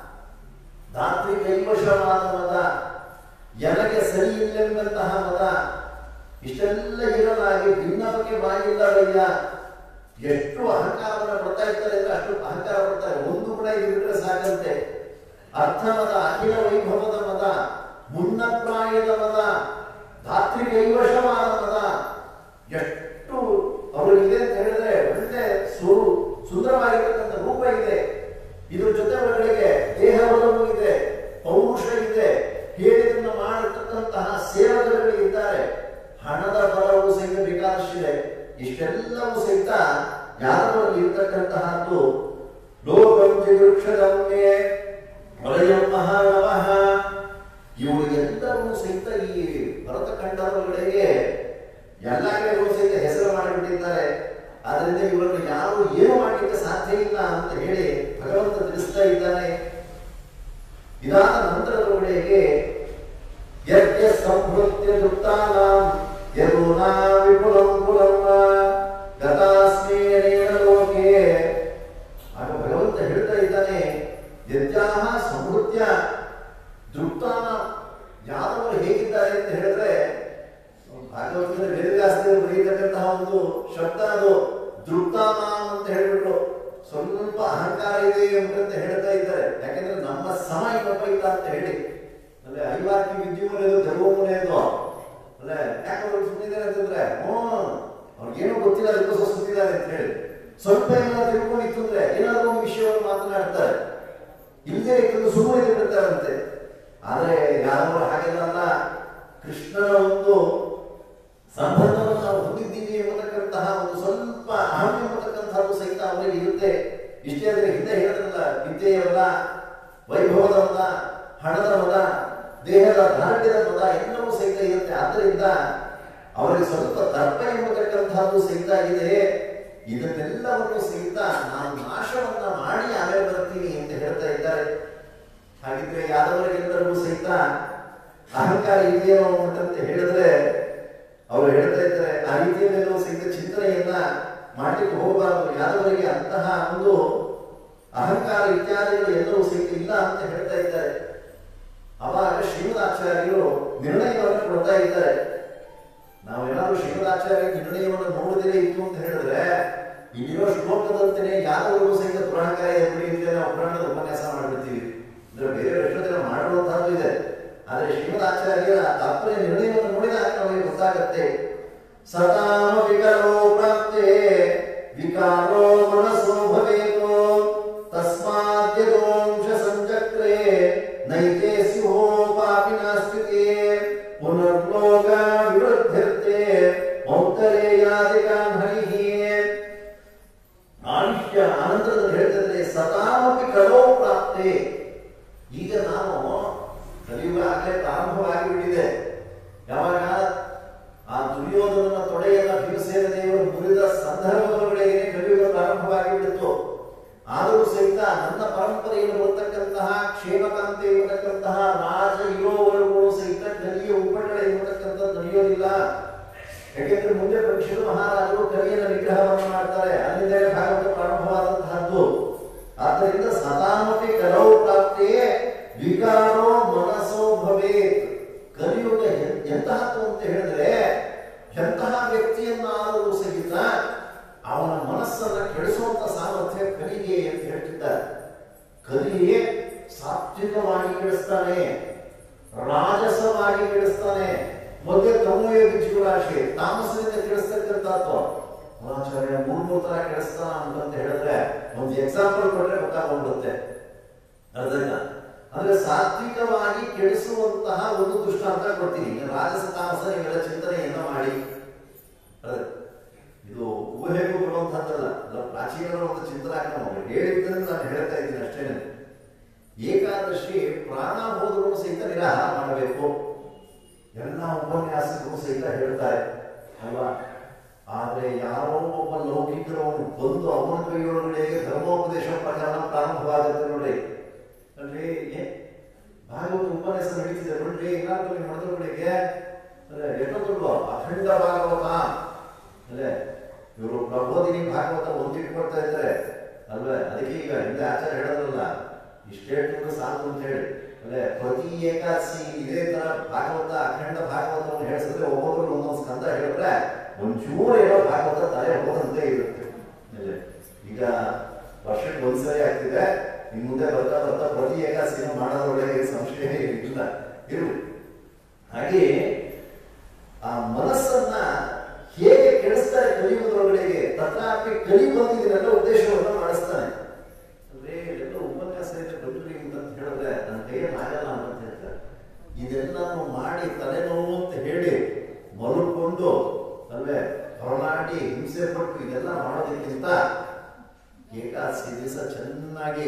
ಧಾತ್ರಿ ಕೈವಶವಾದ ಮತ ಎನಗೆ ಸರಿ ಇಲ್ಲೆಂಬಂತಹ ಮತ ಇಷ್ಟೆಲ್ಲ ಇರಲಾಗಿ ಭಿನ್ನಕ್ಕೆ ಬಾಯಿಲ್ಲವಯ್ಯ ಎಷ್ಟು ಅಹಂಕಾರವನ್ನು ಪಡ್ತಾ ಇರ್ತಾರೆ ಅಂದ್ರೆ ಅಷ್ಟು ಅಹಂಕಾರ ಪಡ್ತಾರೆ ಒಂದು ಕೂಡ ಇದ್ರೆ ಸಾಕಂತೆ ಅರ್ಥಮದ ಅಖಿಲ ವೈಭವದ ಮದ ಮುನ್ನಪ್ರಾಯದ ಮದ ಧಾತ್ರಿ ಕೈವಶವಾದ ಮದ ಎಷ್ಟು ಅವರಿಗಿದೆ ಅಂತ ಹೇಳಿದ್ರೆ ಒಳ್ಳೆ ಸು ಸುಂದರವಾಗಿರ್ತಕ್ಕಂಥ ರೂಪ ಇದೆ ಇದ್ರ ಜೊತೆ ಒಳಗಡೆಗೆ ದೇಹ ಬಲವೂ ಇದೆ ಪೌರುಷ ಇದೆ ಹೇಳಿದನ್ನ ಮಾಡತಕ್ಕಂತಹ ಸೇವಕರುಗಳು ಇದ್ದಾರೆ ಹಣದ ಬಲವು ಸಹಿತ ಬೇಕಾದಷ್ಟಿದೆ ಇಷ್ಟೆಲ್ಲವೂ ಸಹಿತ ಯಾದವರಲ್ಲಿ ಇರ್ತಕ್ಕಂತಹದ್ದು ಲೋಕಂ ಚಿದುಕ್ಷದಮ್ಮೆ ವಲಯಂ ಮಹಾನವಃ ಇವು ಎಲ್ಲವೂ ಸಹಿತ ಈ ಭರತಖಂಡದೊಳಗಡೆಗೆ ಎಲ್ಲ ಕಡೆಗೂ ಸಹಿತ ಹೆಸರು ಮಾಡಿಬಿಟ್ಟಿದ್ದಾರೆ ಆದ್ರಿಂದ ಇವರನ್ನು ಯಾರು ಏನು ಮಾಡಲಿಕ್ಕೆ ಸಾಧ್ಯ ಇಲ್ಲ ಅಂತ ಹೇಳಿ ಭಗವಂತ ತಿಳಿಸ್ತಾ ಇದ್ದಾನೆ ಇದಾದ ನಂತರದೊಳಗಡೆಗೆ ಯಜ್ಞ ಸಂಭೃತ್ಯ ದುಪ್ತಾನಾಂ ಯದೂನಾ ವಿಪುಲಂ ಕುಲಂ ಗತಾಸ್ಮೇನೇನ ಲೋಕೆ ಆಗ ಭಗವಂತ ಹೇಳ್ತಾ ಇದ್ದಾನೆ ಯಜ್ಞಾಹ ಸಮೃದ್ಧ ದೃಪ್ತಾನ ಯಾದವರು ಹೇಗಿದ್ದಾರೆ ಅಂತ ಹೇಳಿದ್ರೆ ಭಾಗವತದಲ್ಲಿ ವೇದವ್ಯಾಸದೇವರು ಬರೀತಕ್ಕಂತಹ ಒಂದು ಶಬ್ದ ಅದು ದೃಪ್ತಾನ ಅಂತ ಹೇಳ್ಬಿಟ್ರು ಸ್ವಲ್ಪ ಅಹಂಕಾರ ಇದೆ ಅಂತ ಹೇಳ್ತಾ ಇದ್ದಾರೆ ಯಾಕಂದ್ರೆ ನಮ್ಮ ಸಮ ಇನ್ನೊಬ್ಬ ಇಲ್ಲ ಅಂತ ಹೇಳಿ ಅಲ್ಲೇ ಐವಾರ್ಕಿ ವಿದ್ಯುಮೂಲೆದು ಧರ್ಮಮೂಲೆದು ಅಲ್ಲೇ ಯಾಕೆ ಅವ್ರು ಸುಮ್ಮನಿದ್ದಾರೆ ಅಂತಂದ್ರೆ ಹ್ಞೂ ಅವ್ರಿಗೇನೋ ಗೊತ್ತಿಲ್ಲ ಅದಕ್ಕೋಸ್ಕರ ಸುತ್ತಿದ್ದಾರೆ ಅಂತ ಹೇಳಿ ಸ್ವಲ್ಪ ಏನಾದ್ರು ತಿಳ್ಕೊಂಡಿತ್ತು ಅಂದ್ರೆ ಏನಾದ್ರು ಒಂದು ವಿಷಯವನ್ನು ಮಾತನಾಡ್ತಾರೆ ಇಲ್ಲದೆ ಇತ್ತು ಸುಮ್ಮನೆ ಬಿಡ್ತಾರಂತೆ ಆದ್ರೆ ಯಾರು ಹಾಗೆಲ್ಲ ಅಲ್ಲ ಕೃಷ್ಣನ ಒಂದು ಸಂಬಂಧವನ್ನು ನಾವು ಹೊಂದಿದ್ದೀವಿ ಎಂಬತಕ್ಕಂತಹ ಒಂದು ಸ್ವಲ್ಪ ಅಹಂ ಎಂಬತಕ್ಕಂತಹದ್ದು ಸಹಿತ ಅವರಿಗೆ ಇರುತ್ತೆ ಇಷ್ಟೇ ಆದರೆ ಹಿಂದೆ ಹೇಳಿದ್ರಲ್ಲ ವಿದ್ಯೆಯ ಮದ ವೈಭವದ ಮದ ಹಣದ ಮದ ದೇಹದ ದಾರ್ಢ್ಯದ ಮದ ಎಲ್ಲವೂ ಸಹಿತ ಇರುತ್ತೆ ಆದ್ದರಿಂದ ಅವರಿಗೆ ಸ್ವಲ್ಪ ದರ್ಪ ಎಂಬತಕ್ಕಂಥದ್ದು ಸಹಿತ ಇದೆ ಇದನ್ನೆಲ್ಲವನ್ನು ಸಹಿತ ನಾನು ನಾಶವನ್ನ ಮಾಡಿ ಆಮೇಲೆ ಬರ್ತೀನಿ ಅಂತ ಹೇಳ್ತಾ ಇದ್ದಾರೆ ಹಾಗಿದ್ರೆ ಯಾದವರಿಗೆಲ್ಲರಿಗೂ ಸಹಿತ ಅಹಂಕಾರ ಇದೆಯೋ ಅಂತ ಹೇಳಿದ್ರೆ ಅವರು ಹೇಳ್ತಾ ಇದ್ದಾರೆ ಆ ರೀತಿಯಲ್ಲೆಲ್ಲೂ ಸಹಿತ ಚಿಂತನೆಯನ್ನ ಮಾಡ್ಲಿಕ್ಕೆ ಹೋಗಬಾರದು ಯಾದವರಿಗೆ ಅಂತಹ ಒಂದು ಅಹಂಕಾರ ಇತ್ಯಾದಿಗಳು ಎಲ್ಲರೂ ಸಹಿತ ಇಲ್ಲ ಅಂತ ಹೇಳ್ತಾ ಇದ್ದಾರೆ ಅವಾಗ ಶ್ರೀಮದಾಚಾರ್ಯರು ನಿರ್ಣಯವನ್ನು ಕೊಡ್ತಾ ಇದ್ದಾರೆ ನಾವೇನಾದ್ರೂ ಶ್ರೀಮದಾಚಾರ್ಯ ನಿರ್ಣಯವನ್ನು ನೋಡದೇ ಇತ್ತು ಅಂತ ಹೇಳಿದ್ರೆ ಇಲ್ಲಿರೋ ಶ್ಲೋಕದಂತೆಯೇ ಯಾದವರು ಸಹಿತ ಪುರಾಣಕಾಯ ಎದುರು ಇದ್ರೆ ನಾವು ಪುರಾಣದ ಉಪನ್ಯಾಸ ಮಾಡಿಬಿಡ್ತೀವಿ ಅಂದ್ರೆ ಬೇರೆ ಎಷ್ಟೊತ್ತಿನ ಮಾಡುವಂತಹದ್ದು ಇದೆ ಆದ್ರೆ ಶ್ರೀಮದಾಚಾರ್ಯರ ತಾತ್ಪರ್ಯ ನಿರ್ಣಯವನ್ನು ನೋಡಿದಾಗ ನಮಗೆ ಗೊತ್ತಾಗತ್ತೆ ಸದಾಮ ವಿಕಲೋ ಪ್ರಾಪ್ತೆ ವಿಕಾರೋ ಮನಸ್ಸೋ ಭವೇತೋ ತಸ್ಮಾದ್ಯದೋಂಶ ಸಂಚಕ್ರೆ ನೈತೆ ಸ್ಯೋ ಪಾಪಿನ ಸ್ಥಿತಿ ಪುನರ್ಲೋಕ ವಿವೃದ್ಧಿರ್ತೆ ಮೌತ್ತರೇಯಾದಿಕಾನ್ ಹರಿಹಿ ಆಯುಷ್ಯ ಆನಂತರದಲ್ಲಿ ಹೇಳ್ತಿದ್ರೆ ಸದಾಮಪಿ ಕಲೋ ಪ್ರಾಪ್ತೆ ಈಗ ನಾನು ಕಲಿಯುಗ ಆಗಲೇ ಪ್ರಾರಂಭವಾಗಿ ಬಿಟ್ಟಿದೆ ಯಾವಾಗ ಆ ದುರ್ಯೋಧನನ ತೊಡೆಯನ್ನ ಭೀಮಸೇನ ದೇವರು ಮುರಿದ ಸಂದರ್ಭದೊಳಗೆ ಕಲಿಯುಗ ಪ್ರಾರಂಭವಾಗಿ ಬಿಡಿತು ಆದರೂ ಸಹಿತ ನನ್ನ ಪರಂಪರೆಯಲ್ಲಿ ಬರತಕ್ಕಂತಹ ಕ್ಷೇಮಕಾಂತಿ ಇರತಕ್ಕಂತಹ ರಾಜ ಇರೋವರೆಗೂ ಸಹಿತ ಕಲಿಯ ಉಪಟಳ ಇರತಕ್ಕಂಥದ್ದು ನಡೆಯೋದಿಲ್ಲ ಯಾಕೆಂದ್ರೆ ಮುಂದೆ ಪರೀಕ್ಷಿತ ಮಹಾರಾಜರು ಕಲಿಯನ ನಿಗ್ರಹವನ್ನು ಮಾಡ್ತಾರೆ ಅಲ್ಲಿಂದಲೇ ಭಾಗವತ ಪ್ರಾರಂಭವಾದಂತಹದ್ದು ಆದ್ದರಿಂದ ಸದಾಮಪಿ ಕಲೌ ಪ್ರಾಪ್ತಿಯೇ ವಿಕಾರೋ ಮನಸ್ಸೋ ಭವೇತ್ ಕಲಿಯುಗ ಎ- ಎಂತಹದ್ದು ಅಂತ ಹೇಳಿದ್ರೆ ಎಂತಹ ವ್ಯಕ್ತಿಯನ್ನಾದರೂ ಸಹಿತ ಅವನ ಮನಸ್ಸನ್ನ ಕೆಡಿಸುವಂತ ಸಾಮರ್ಥ್ಯ ಕಲಿಗೆ ಅಂತ ಹೇಳ್ತಿದ್ದಾರೆ ಕಲಿಯೇ ಸಾತ್ವಿಕವಾಗಿ ಕೆಡಿಸ್ತಾನೆ ರಾಜಸವಾಗಿ ಕೆಡಿಸ್ತಾನೆ ಮಧ್ಯೆ ತಮೋಯ ಬಿಚ್ಚುರಾಶಿ ತಾಮಸದಿಂದ ಕೆಡಿಸ್ತಕ್ಕಂಥದ್ದು ಆಚಾರ್ಯ ಮೂರ್ ಮೂರ್ ತರ ಕೆಡಿಸ್ತಾನ ಅಂತಂತ ಹೇಳಿದ್ರೆ ಒಂದು ಎಕ್ಸಾಂಪಲ್ ಕೊಟ್ರೆ ಗೊತ್ತಾಗ್ಬಿಡುತ್ತೆ ಅರ್ಧಕ್ಕ ಅಂದ್ರೆ ಸಾತ್ವಿಕವಾಗಿ ಕೆಡಿಸುವಂತಹ ಒಂದು ದೃಷ್ಟಾಂತ ಕೊಡ್ತೀನಿ ಈಗ ರಾಜಸ ತಾಮಸ ನೀವೆಲ್ಲ ಚಿಂತನೆಯನ್ನ ಮಾಡಿ ಅರ್ಧ- ಇದು ಊಹೆಗೂ ಬರುವಂತಹದ್ದಲ್ಲ ಅಲ್ಲ ಪ್ರಾಚೀನರ ಒಂದು ಚಿಂತನಾಕ್ರಮ ಅವ್ರು ಹೇಳಿದ್ದನ್ನು ನಾನು ಹೇಳ್ತಾ ಇದ್ದೀನಿ ಅಷ್ಟೇನೆ ಏಕಾದಶಿ ಪ್ರಾಣ ಹೋದರೂ ಸಹಿತ ನಿರಾಹಾರ ಮಾಡಬೇಕು ಎಲ್ಲ ಉಪನ್ಯಾಸಕರು ಸಹಿತ ಹೇಳ್ತಾರೆ ಅಲ್ವಾ ಆದ್ರೆ ಯಾರೋ ಒಬ್ಬ ಲೌಕಿಕರು ಅವನು ಬಂದು ಅವನ ಕೈಯೊಳಗಡೆ ಧರ್ಮೋಪದೇಶ ಪ್ರಕರಣ ಪ್ರಾರಂಭವಾಗುತ್ತೆ ನೋಡ್ರಿ ಅಲ್ರಿ ಏ, ಭಾಗವತ ಉಪನ್ಯಾಸ ನಡೀತಿದೆ ನೋಡ್ರಿ ಏನಾದ್ರು ನೀವು ಮಾಡಿದ್ರುಗಳಿಗೆ ಎಷ್ಟೋ ದೊಡ್ಡ ಅಖಂಡ ಭಾಗವತ ಅಲ್ಲೇ ಇವರು ಪ್ರಬೋಧಿನಿ ಭಾಗವತ ಒಂದಿಟ್ಕೊಳ್ತಾ ಇದ್ದಾರೆ ಅಲ್ವೇ ಅದಕ್ಕೆ ಈಗ ಹಿಂದೆ ಆಚಾರ ಹೇಳೋದಲ್ಲ ಇಷ್ಟೇಟು ಸಾಕು ಅಂತ ಹೇಳಿ ಅಲ್ಲೇ ಪ್ರತಿ ಏಕಾದಶಿ ಇದೇ ತರ ಭಾಗವತ ಅಖಂಡ ಭಾಗವತವನ್ನು ಹೇಳಿಸಿದ್ರೆ ಒಬ್ಬೊಬ್ರು ಒಂದೊಂದು ಸ್ಕಂದ ಹೇಳಿದ್ರೆ ಒಂಚೂರು ಏನೋ ಭಾಗವತ ತಲೆ ಹೋದಂತೆ ಇರುತ್ತೆ ಅಲ್ಲೇ ಈಗ ವರ್ಷಕ್ಕೆ ಒಂದ್ಸರಿ ಆಗ್ತಿದೆ ಇನ್ ಮುಂದೆ ಬರ್ತಾ ಬರ್ತಾ ಪ್ರತಿ ಏಕಾದಶಿನ ಮಾಡೋದ್ರೊಳಗೆ ಸಂಶಯ ಇಲ್ಲ ಇರು ಹಾಗೆ ಆ ಮನಸ್ಸನ್ನ ಹೇಗೆ ಕೆಡಿಸ್ತಾರೆ ಕಲಿಯುವುದರೊಳಗೆ ತಥಾಪಿ ಕಲಿ ಬಂದಿದ್ದೀನಲ್ಲ ಉದ್ದೇಶವನ್ನು ಮಾಡಿಸ್ತಾನೆ ಅಂದ್ರೆ ಎಲ್ಲ ಉಪನ್ಯಾಸ ಇದೆ ಬಂದ್ರಿ ಅಂತ ಹೇಳಿದ್ರೆ ನನ್ನ ಕೈಯಲ್ಲಿ ಆಗಲ್ಲ ಅಂತ ಹೇಳ್ತಾರೆ ಇದೆಲ್ಲನೂ ಮಾಡಿ ತಲೆನೋವು ಅಂತ ಹೇಳಿ ಮರುಕೊಂಡು ಅಲ್ವೇ ಹೊರನಾಡಿ ಹಿಂಸೆ ಪಟ್ಟು ಇದೆಲ್ಲ ಮಾಡೋದಕ್ಕಿಂತ ಏಕಾದಶಿ ದಿವಸ ಚೆನ್ನಾಗಿ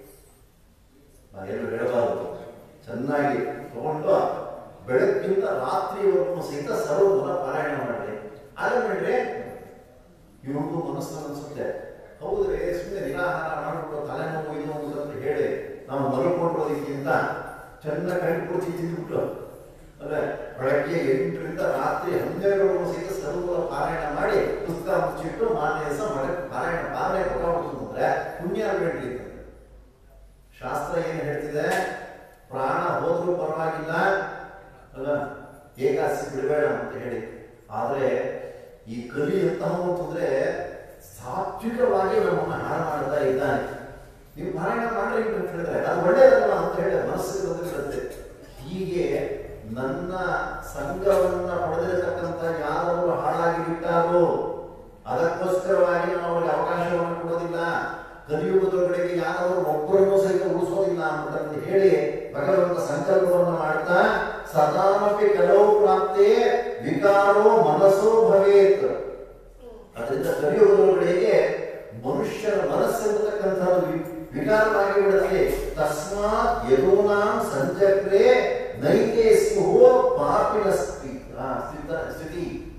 ಏನು ಹೇಳಬಾರದು ಚೆನ್ನಾಗಿ ತಗೊಂಡು ಬೆಳಗ್ಗಿಂತ ರಾತ್ರಿವರೆಗೂ ಸಹಿತ ಸರ್ವಗುಣ ಪಾರಾಯಣ ಮಾಡಿ ಆಗ ಬಿಡ್ರಿ ಇವ್ರಿಗೂ ಮನಸ್ಸು ಅನ್ಸುತ್ತೆ ಹೌದ್ರಿ ಸುಮ್ಮನೆ ನಿರಾಹಾರ ಮಾಡ್ಬಿಟ್ಟು ತಲೆನೋವು ಇದು ಅಂತ ಹೇಳಿ ನಾವು ಮಲ್ಕೊಂಡ್ರೋದಕ್ಕಿಂತ ಚೆನ್ನಾಗಿ ಕೈ ಪೂರ್ತಿ ತಿಂದ್ಬಿಟ್ಟು ಅಲ್ಲೇ ಬೆಳಗ್ಗೆ ಎಂಟರಿಂದ ರಾತ್ರಿ ಹನ್ನೆರಡರವರೆಗೂ ಸಹಿತ ಸರ್ವಗುಣ ಪಾರಾಯಣ ಮಾಡಿ ಪುಸ್ತಕ ಮುಚ್ಚಿಟ್ಟು ಮಾರನೇ ದಿವಸ ಮಳೆ ಪಾರಾಯಣ ಪಾರಾಯಣ ಕೊಟ್ಟಾಗ್ಬಿಟ್ಟು ಅಂದ್ರೆ ಪುಣ್ಯ ಬೇಡ್ರಿ ಅಂತ. ಶಾಸ್ತ್ರ ಏನು ಹೇಳ್ತಿದೆ ಪ್ರಾಣ ಹೋದ್ರೂ ಪರವಾಗಿಲ್ಲ ಅಲ್ಲ ಏಕಾದಶಿ ಬಿಡಬೇಡ ಅಂತ ಹೇಳಿ ಆದ್ರೆ ಈ ಕಲಿ ಎಂತಹವು ಅಂತಂದ್ರೆ ಸಾತ್ವಿಕವಾಗಿ ನಮ್ಮನ್ನ ಹಾಳು ಮಾಡ್ತಾ ಇದ್ದಾನೆ ನೀವು ಪಾರಾಯಣ ಮಾಡ್ರಿ ಅಂತ ಹೇಳಿದ್ರೆ ಅದು ಒಳ್ಳೇದಲ್ಲ ಅಂತ ಹೇಳಿ ಮನಸ್ಸಿಗೆ ಬಂದಿರುತ್ತೆ ಹೀಗೆ ನನ್ನ ಸಂಘವನ್ನ ಪಡೆದಿರತಕ್ಕಂಥ ಯಾರವರು ಹಾಳಾಗಿ ಬಿಟ್ಟಾರೋ ಅದಕ್ಕೋಸ್ಕರವಾಗಿ ನಾವು ಅವರಿಗೆ ಅವಕಾಶವನ್ನು ಕೊಡೋದಿಲ್ಲ ಕಲಿಯುಗದೊಳಗಡೆಗೆ ಯಾರಾದರೂ ಒಬ್ಬರನ್ನು ಸಹಿತ ಉಳಿಸೋದಿಲ್ಲ ಅಂತ ಹೇಳಿ ಭಗವಂತ ಸಂಕಲ್ಪವನ್ನು ಮಾಡ್ತಾ ಸದಾಮಪಿ ಕಲವು ಪ್ರಾಪ್ತೇ ವಿಕಾರೋ ಮನಸ್ಸೋ ಭವೇತ್ ಅದರಿಂದ ಕಲಿಯುಗದೊಳಗಡೆಗೆ ಮನುಷ್ಯನ ಮನಸ್ಸೆಂಬತಕ್ಕಂಥದ್ದು ವಿ- ವಿಕಾರವಾಗಿ ಬಿಡುತ್ತೆ ತಸ್ಮಾತ್ ಯದೂನಾಂ ಸಂಚಕ್ರೆ ನೈತೆ ಸ್ಯುಹೋ ಪಾಪಿನ ಸ್ಥಿತಿ ಆ, ಸ್ಥಿತ- ಸ್ಥಿತಿ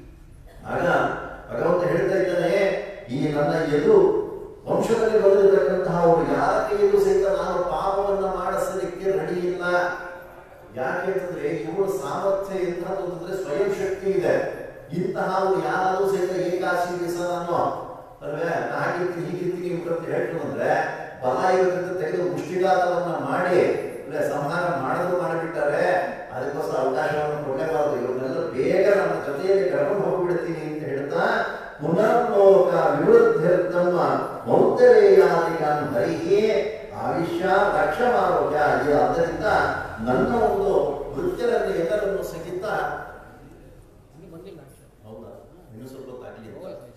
ಸಾಮರ್ಥ್ಯ ಎಂತಹದ್ದು ಅಂತಂದ್ರೆ ಸ್ವಯಂ ಶಕ್ತಿ ಇದೆ ಇಂತಹ ಒಂದು ಯಾರಾದ್ರೂ ಸಹಿತ ಏಕಾಶಿ ದಿವಸ ನಾನು ಅಲ್ವೇ ನಾ ಹಾಗಿರ್ತೀನಿ ಹೀಗಿರ್ತೀನಿ ಅಂತ ಹೇಳ್ತು ಅಂದ್ರೆ ಬಲ ಇರೋದ್ರಿಂದ ತೆಗೆದು ಮುಷ್ಟಿಘಾತವನ್ನ ಮಾಡಿ ಅಲ್ಲೇ ಸಂಹಾರ ಮಾಡಿದ್ರು ಮಾಡಿಬಿಟ್ಟಾರೆ ಅದಕ್ಕೋಸ್ಕರ ಅವಕಾಶವನ್ನು ಕೊಡಲೇಬಾರದು ಇವ್ರನ್ನೆಲ್ಲ ಬೇಗ ನನ್ನ ಜೊತೆಯಲ್ಲಿ ಕರ್ಕೊಂಡು ಹೋಗ್ಬಿಡ್ತೀನಿ ಅಂತ ಹೇಳ್ತಾ ಪುನರ್ಲೋಕ ವಿವೃದ್ಧಿರ್ಧಮ್ಮ ಮೌದ್ಧರೇಯಾದಿಗಾನ್ ಹರಿಹಿ ಆವಿಷ್ಯ ರಕ್ಷಮಾರೋಗ್ಯ ಇದು ಆದ್ದರಿಂದ ನನ್ನ ಒಂದು ವೃತ್ಯರಲ್ಲಿ ಎಲ್ಲರನ್ನು ಸಹಿತ ಇನ್ನೂ ಬಂದಿಲ್ಲ ಅಕ್ಷರ. ಹೌದಾ ಇನ್ನು ಸ್ವಲ್ಪ ಹೊತ್ತಾಗ್ಲಿ ಅಂತ. ಹೋಗ್ಲಿ.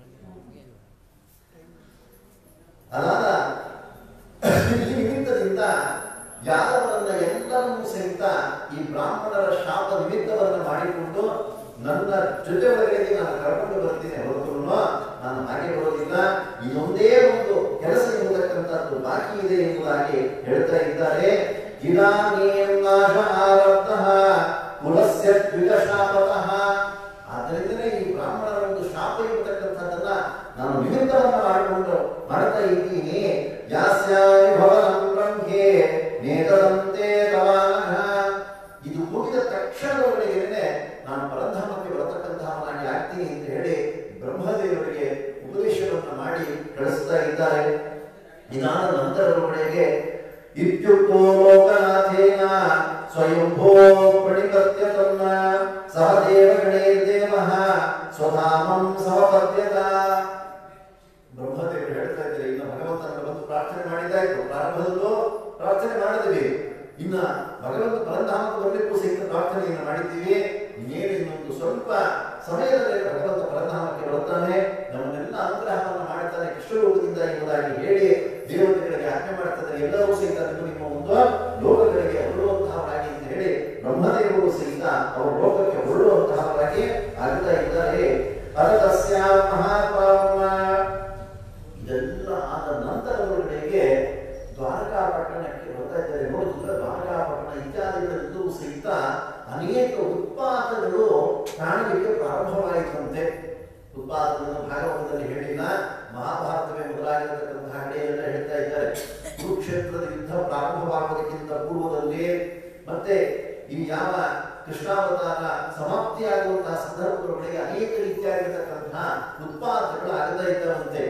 ಅದಾದ ಈ ನಿಮಿತ್ತದಿಂದ ಯಾದವರನ್ನ ಎಲ್ಲರನ್ನೂ ಸಹಿತ ಈ ಬ್ರಾಹ್ಮಣರ ಶಾಪ ನಿಮಿತ್ತವನ್ನ ಮಾಡಿಕೊಂಡು ನನ್ನ ಜೊತೆ ಒಳಗೆ ನಾನು ಕರ್ಕೊಂಡು ಬರ್ತೀನಿ ಹೊರತು ನಾನು ಹಾಗೆ ಬರೋದಿಲ್ಲ ಇದೊಂದೇ ಒಂದು ಕೆಲಸ ಎಂಬತಕ್ಕಂಥದ್ದು ಬಾಕಿ ಇದೆ ಎಂಬುದಾಗಿ ಹೇಳ್ತಾ ಇದ್ದಾರೆ ಇದಾನೇಂ ನಾಶ ಆರಬ್ಧಃ ಕುಲಸ್ಯ ದ್ವಿಗಶಾಪತಃ ಆದ್ದರಿಂದಲೇ ಈ ಬ್ರಾಹ್ಮಣರ ಒಂದು ಶಾಪ ಎಂಬತಕ್ಕಂಥದ್ದನ್ನ ನಾನು ನಿಮಿತ್ತವನ್ನ ಮಾಡಿಕೊಂಡು ಮಾಡ್ತಾ ಇದ್ದೀನಿ ಯಾಸ್ಯಾಮಿ ಭವನಂ ಬ್ರಹ್ಮೇ ನೇತದಂತೆ ತವಾನಃ ಇದು ಮುಗಿದ ತಕ್ಷಣದೊಳಗೇನೆ ನಾನು ಪರಧಾಮಕ್ಕೆ ಬರತಕ್ಕಂತಹವನಾಗಿ ಆಗ್ತೀನಿ ಅಂತ ಹೇಳಿ ಬ್ರಹ್ಮದೇವರಿಗೆ ಉಪದೇಶವನ್ನ ಮಾಡಿ ಕಳಿಸ್ತಾ ಇದ್ದಾರೆ ಇದಾದ ನಂತರದೊಳಗಡೆಗೆ ಇತ್ಯುಕ್ತೋ ಲೋಕನಾಥೇನ ಸ್ವಯಂಭೋ ಪ್ರಣಿಪತ್ಯ ತನ್ನ ಸಹ ದೇವಗಣೇ ದೇವ ಸ್ವಧಾಮಂ ಸಮಪದ್ಯತ ಬ್ರಹ್ಮದೇವರು ಹೇಳ್ತಾ ಇದ್ದಾರೆ ಇನ್ನು ಭಗವಂತನ ಬಂದು ಪ್ರಾರ್ಥನೆ ಮಾಡಿದಾಯ್ತು ಪ್ರಾರಂಭದಲ್ಲೂ ಪ್ರಾರ್ಥನೆ ಮಾಡಿದ್ವಿ ಇನ್ನ ಭಗವಂತ ಪರಧಾಮಕ್ಕೆ ಬರಲಿಕ್ಕೂ ಸಹಿತ ಪ್ರಾರ್ಥನೆಯನ್ನು ಮಾಡಿದ್ದೀವಿ ಇನ್ನೇನು ಇನ್ನೊಂದು ಸ್ವಲ್ಪ ಸಮಯದಲ್ಲಿ ಭಗವಂತ ಪರಧಾಮಕ್ಕೆ ಬರುತ್ತಾನೆ ನಮ್ಮನ್ನೆಲ್ಲ ಅನುಗ್ರಹವನ್ನು ಮಾಡ್ತಾನೆ ಕೃಷ್ಣರೂಪದಿಂದ ಎಂಬುದಾಗಿ ಹೇಳಿ ದೇವತೆಗಳಿಗೆ ಆಜ್ಞೆ ಮಾಡ್ತಾರೆ ಎಲ್ಲರೂ ಸಹಿತ ನೀವು ನಿಮ್ಮ ಒಂದು ಲೋಕಗಳಿಗೆ ಹೊರಡುವಂತಹವರಾಗಿ ಅಂತ ಹೇಳಿ ಬ್ರಹ್ಮದೇವರು ಸಹಿತ ಅವರು ಲೋಕಕ್ಕೆ ಹೊರಡುವಂತಹವರಾಗಿ ಆಗ್ತಾ ಇದ್ದಾರೆ ಅರತಸ್ಯ ಮಹಾತ್ಮ ಇದೆಲ್ಲ ಆದ ನಂತರದೊಳಗಡೆಗೆ ದ್ವಾರಕಾ ಪಟ್ಟಣಕ್ಕೆ ಬರ್ತಾ ಇದ್ದಾರೆ ನೋಡಿದ್ರೆ ದ್ವಾರಕಾ ಪಟ್ಟಣ ಇತ್ಯಾದಿಗಳೆಲ್ಲವೂ ಸಹಿತ ಅನೇಕ ಉತ್ಪಾದಗಳು ಕಾಣಲಿಕ್ಕೆ ಪ್ರಾರಂಭವಾಯಿತಂತೆ ಉತ್ಪಾದಗಳನ್ನು ಭಾಗವತದಲ್ಲಿ ಹೇಳಿಲ್ಲ ಮಹಾಭಾರತವೇ ಮೊದಲಾಗಿರತಕ್ಕಂತಹ ಕಡೆಯೆಲ್ಲ ಹೇಳ್ತಾ ಇದ್ದಾರೆ ಕುರುಕ್ಷೇತ್ರದ ಯುದ್ಧ ಪ್ರಾರಂಭವಾಗುವುದಕ್ಕಿಂತ ಪೂರ್ವದಲ್ಲಿ ಮತ್ತೆ ಈ ಯಾವ ಕೃಷ್ಣಾವತಾರ ಸಮಾಪ್ತಿಯಾಗುವಂತಹ ಸಂದರ್ಭದೊಳಗೆ ಅನೇಕ ರೀತಿಯಾಗಿರ್ತಕ್ಕಂತಹ ಉತ್ಪಾದಗಳು ಆಗತಾ ಇದ್ದಾವಂತೆ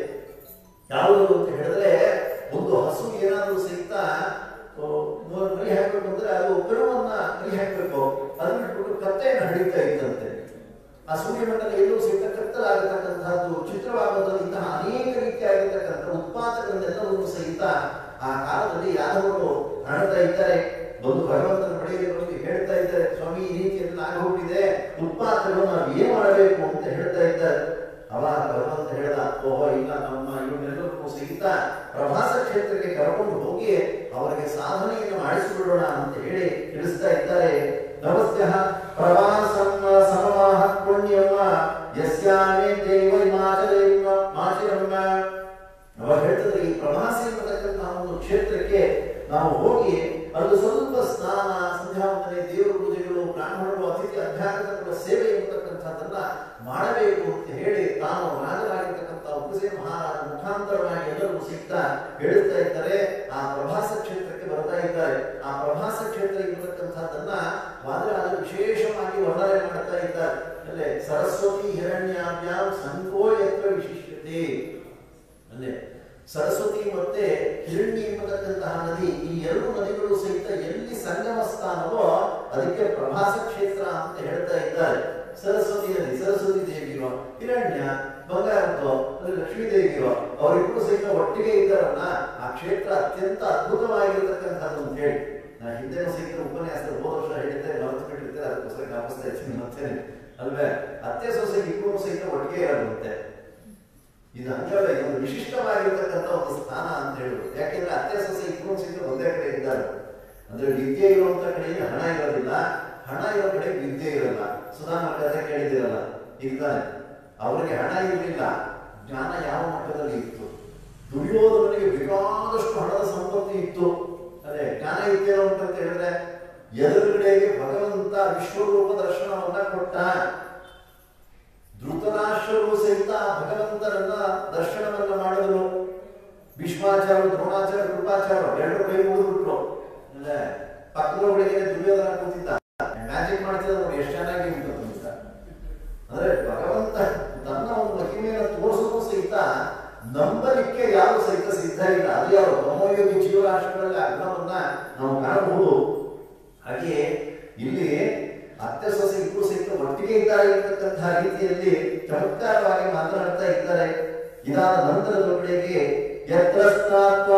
ಯಾವುದು ಅಂತ ಹೇಳಿದ್ರೆ ಒಂದು ಹಸು ಏನಾದರೂ ಸಹಿತ ಆ, ಮೂರು ಮರಿ ಹಾಕ್ಬೇಕು ಅಂದ್ರೆ ಅದು ಕರುವನ್ನ ಮರಿ ಹಾಕ್ಬೇಕು ಅದನ್ನ ಬಿಟ್ಬಿಟ್ಟು ಕತ್ತೆಯನ್ನು ಹಡಿತಾ ಇತ್ತಂತೆ ಆ ಸೂರ್ಯಮಂಡಲ ಎಲ್ಲೂ ಸಹಿತ ಕತ್ತಲಾಗತಕ್ಕಂತಹದ್ದು ಚಿತ್ರವಾಗುವುದು ಇಂತಹ ಅನೇಕ ರೀತಿಯಾಗಿರ್ತಕ್ಕಂಥ ಉತ್ಪಾದಕಗಳನ್ನೆಲ್ಲವನ್ನು ಸಹಿತ ಆ ಕಾಲದಲ್ಲಿ ಯಾದವರು ಕಾಣ್ತಾ ಇದ್ದಾರೆ ಬಂದು ಭಗವಂತನ ಬಳಿಯಲ್ಲಿ ಬಂದು ಹೇಳ್ತಾ ಇದ್ದಾರೆ ಸ್ವಾಮಿ ಈ ರೀತಿಯಲ್ಲಿ ಆಗೋಗ್ಬಿಟ್ಟಿದೆ ಉತ್ಪಾದಕಗಳು ನಾವು ಏನ್ ಮಾಡಬೇಕು ಅಂತ ಹೇಳ್ತಾ ಇದ್ದಾರೆ ಅವಾಗ ಭಗವಂತ ಹೇಳ್ದ ಓಹೋ ಇಲ್ಲ ನಮ್ಮ ಇವನ್ನೆಲ್ಲರಿಗೂ ಸಹಿತ ಪ್ರಭಾಸ ಕ್ಷೇತ್ರಕ್ಕೆ ಕರ್ಕೊಂಡು ಹೋಗಿ ಅವರಿಗೆ ಸಾಧನೆಯನ್ನು ಮಾಡಿಸಿಬಿಡೋಣ ಅಂತ ಹೇಳಿ ತಿಳಿಸ್ತಾ ಇದ್ದಾರೆ ನಮಸ್ತೆ ಪ್ರವಾಸಂ ಸಮವಾಹ ಪುಣ್ಯಮ್ಮ ಯಸ್ಯಾಮೇ ದೇವ ಹಿಮಾಚಲ ಮಾಚಿರಮ್ಮ ಅವಾಗ ಹೇಳ್ತಾರೆ ಈ ಪ್ರವಾಸಿ ಎಂಬತಕ್ಕಂತಹ ಒಂದು ಕ್ಷೇತ್ರಕ್ಕೆ ನಾವು ಹೋಗಿ ಅಲ್ಲಿ ಸ್ವಲ್ಪ ಸ್ನಾನ ಸಂಧ್ಯಾವಂದನೆ ದೇವರ ಪೂಜೆಗಳು ಬ್ರಾಹ್ಮಣರು ಅತಿಥಿ ಅಧ್ಯಾತ್ಮಗಳ ಸೇವೆ ಎಂಬತಕ್ಕಂಥದ್ದನ್ನ ಮಾಡಬೇಕು ಅಂತ ಹೇಳಿ ತಾನು ರಾಜರಾಗಿರ್ತಕ್ಕಂಥ ಉಪಸೇನ ಮಹಾರಾಜ ಮುಖಾಂತರವಾಗಿ ಎಲ್ಲರಿಗೂ ಸಿಗ್ತ ಹೇಳುತ್ತಾ ಇದ್ದಾರೆ ಆ ಪ್ರಭಾಸ ಕ್ಷೇತ್ರಕ್ಕೆ ಬರ್ತಾ ಇದ್ದಾರೆ ಆ ಪ್ರಭಾಸ ಕ್ಷೇತ್ರ ಇರತಕ್ಕಂಥದ್ದನ್ನ ವಾದರಾಜ ವಿಶೇಷವಾಗಿ ವರ್ಣನೆ ಮಾಡ್ತಾ ಇದ್ದಾರೆ ಅಲ್ಲೇ ಸರಸ್ವತಿ ಹಿರಣ್ಯಾಭ್ಯಾಂ ಸಂಕೋಯತ್ವ ವಿಶಿಷ್ಟತೆ ಅಲ್ಲೇ ಸರಸ್ವತಿ ಮತ್ತೆ ಹಿರಣ್ಯ ಎಂಬತಕ್ಕಂತಹ ನದಿ ಈ ಎರಡು ನದಿಗಳು ಸಹಿತ ಎಲ್ಲಿ ಸಂಗಮ ಸ್ಥಾನವೋ ಅದಕ್ಕೆ ಪ್ರಭಾಸ ಕ್ಷೇತ್ರ ಅಂತ ಹೇಳ್ತಾ ಇದ್ದಾರೆ ಸರಸ್ವತಿ ನದಿ ಸರಸ್ವತಿ ದೇವಿರೋ ಹಿರಣ್ಯ ಬಂಗಾರದ್ದು ಅಲ್ಲಿ ಲಕ್ಷ್ಮೀ ದೇವಿರೋ ಅವರಿಬ್ಬರು ಸಹಿತ ಒಟ್ಟಿಗೆ ಇದ್ದಾರಲ್ಲ ಆ ಕ್ಷೇತ್ರ ಅತ್ಯಂತ ಅದ್ಭುತವಾಗಿರತಕ್ಕಂಥದ್ದು ಅಂತ ಹೇಳಿ ನಾ ಹಿಂದೆ ಸಹಿತ ಉಪನ್ಯಾಸದ ಹೋದ ವರ್ಷ ಹೇಳಿದ್ದೆ ಮರೆತು ಬಿಟ್ಟಿರ್ತಾರೆ ಅದಕ್ಕೋಸ್ಕರ ಜ್ಞಾಪಿಸ್ತಾ ಇದ್ದೀನಿ ಮತ್ತೆ ಅಲ್ವೇ ಅತ್ತೆ ಸೊಸೆ ಇಬ್ಬರು ಸಹಿತ ಒಟ್ಟಿಗೆ ಇರೋದಂತೆ ಇದು ಹಂಗಲ್ಲ ಇದೊಂದು ವಿಶಿಷ್ಟವಾಗಿರ್ತಕ್ಕಂಥ ಒಂದು ಸ್ಥಾನ ಅಂತ ಹೇಳುದು ಯಾಕೆಂದ್ರೆ ಅತ್ತೆ ಸೊಸೆ ಇಬ್ಬರು ಸಹಿತ ಒಂದೇ ಕಡೆ ಇದ್ದಾರೆ ಅಂದ್ರೆ ವಿದ್ಯೆ ಇರುವಂತ ಕಡೆಯಲ್ಲಿ ಹಣ ಇರೋದಿಲ್ಲ ಹಣ ಇರೋ ಕಡೆ ವಿದ್ಯೆ ಇರಲ್ಲ ಸುಧಾಮ ಕಥೆ ಕೇಳಿದಿರಲ್ಲ ಇರ್ತಾನೆ ಅವರಿಗೆ ಹಣ ಇರಲಿಲ್ಲ ಜ್ಞಾನ ಯಾವ ಮಟ್ಟದಲ್ಲಿ ಇತ್ತು ದುರ್ಯೋಧನಿಗೆ ಬೇಕಾದಷ್ಟು ಹಣದ ಸಂಪತ್ತಿ ಇತ್ತು ಅದೇ ಜ್ಞಾನ ಇತ್ತೇನೋ ಅಂತ ಹೇಳಿದ್ರೆ ಎದುರುಗಡೆಗೆ ಭಗವಂತ ವಿಶ್ವರೂಪ ದರ್ಶನವನ್ನ ಕೊಟ್ಟ ಧೃತರಾಷ್ಟ್ರರು ಸಹಿತ ಭಗವಂತನನ್ನ ದರ್ಶನವನ್ನ ಮಾಡಿದ್ರು ಭೀಷ್ಮಾಚಾರ್ಯ ದ್ರೋಣಾಚಾರ್ಯ ಕೃಪಾಚಾರ್ಯ ಎರಡು ಕೈ ಮುಗಿದ್ಬಿಟ್ರು ಅಂದ್ರೆ ಪಕ್ಕದೊಳಗೆ ದುರ್ಯೋಧನ ಕೂತಿದ್ದ ಮ್ಯಾಜಿಕ್ ಅತ್ತೆ ಸೊಸೆ ಇಬ್ಬರು ಸಹಿತ ಒಟ್ಟಿಗೆ ಇದ್ದಾರೆ ಎಂಬತಕ್ಕಂತಹ ರೀತಿಯಲ್ಲಿ ಚಮತ್ಕಾರವಾಗಿ ಮಾತನಾಡ್ತಾ ಇದ್ದಾರೆ ಇದಾದ ನಂತರದೊಳಗೆ ಯತ್ರ ಸ್ನಾತ್ವ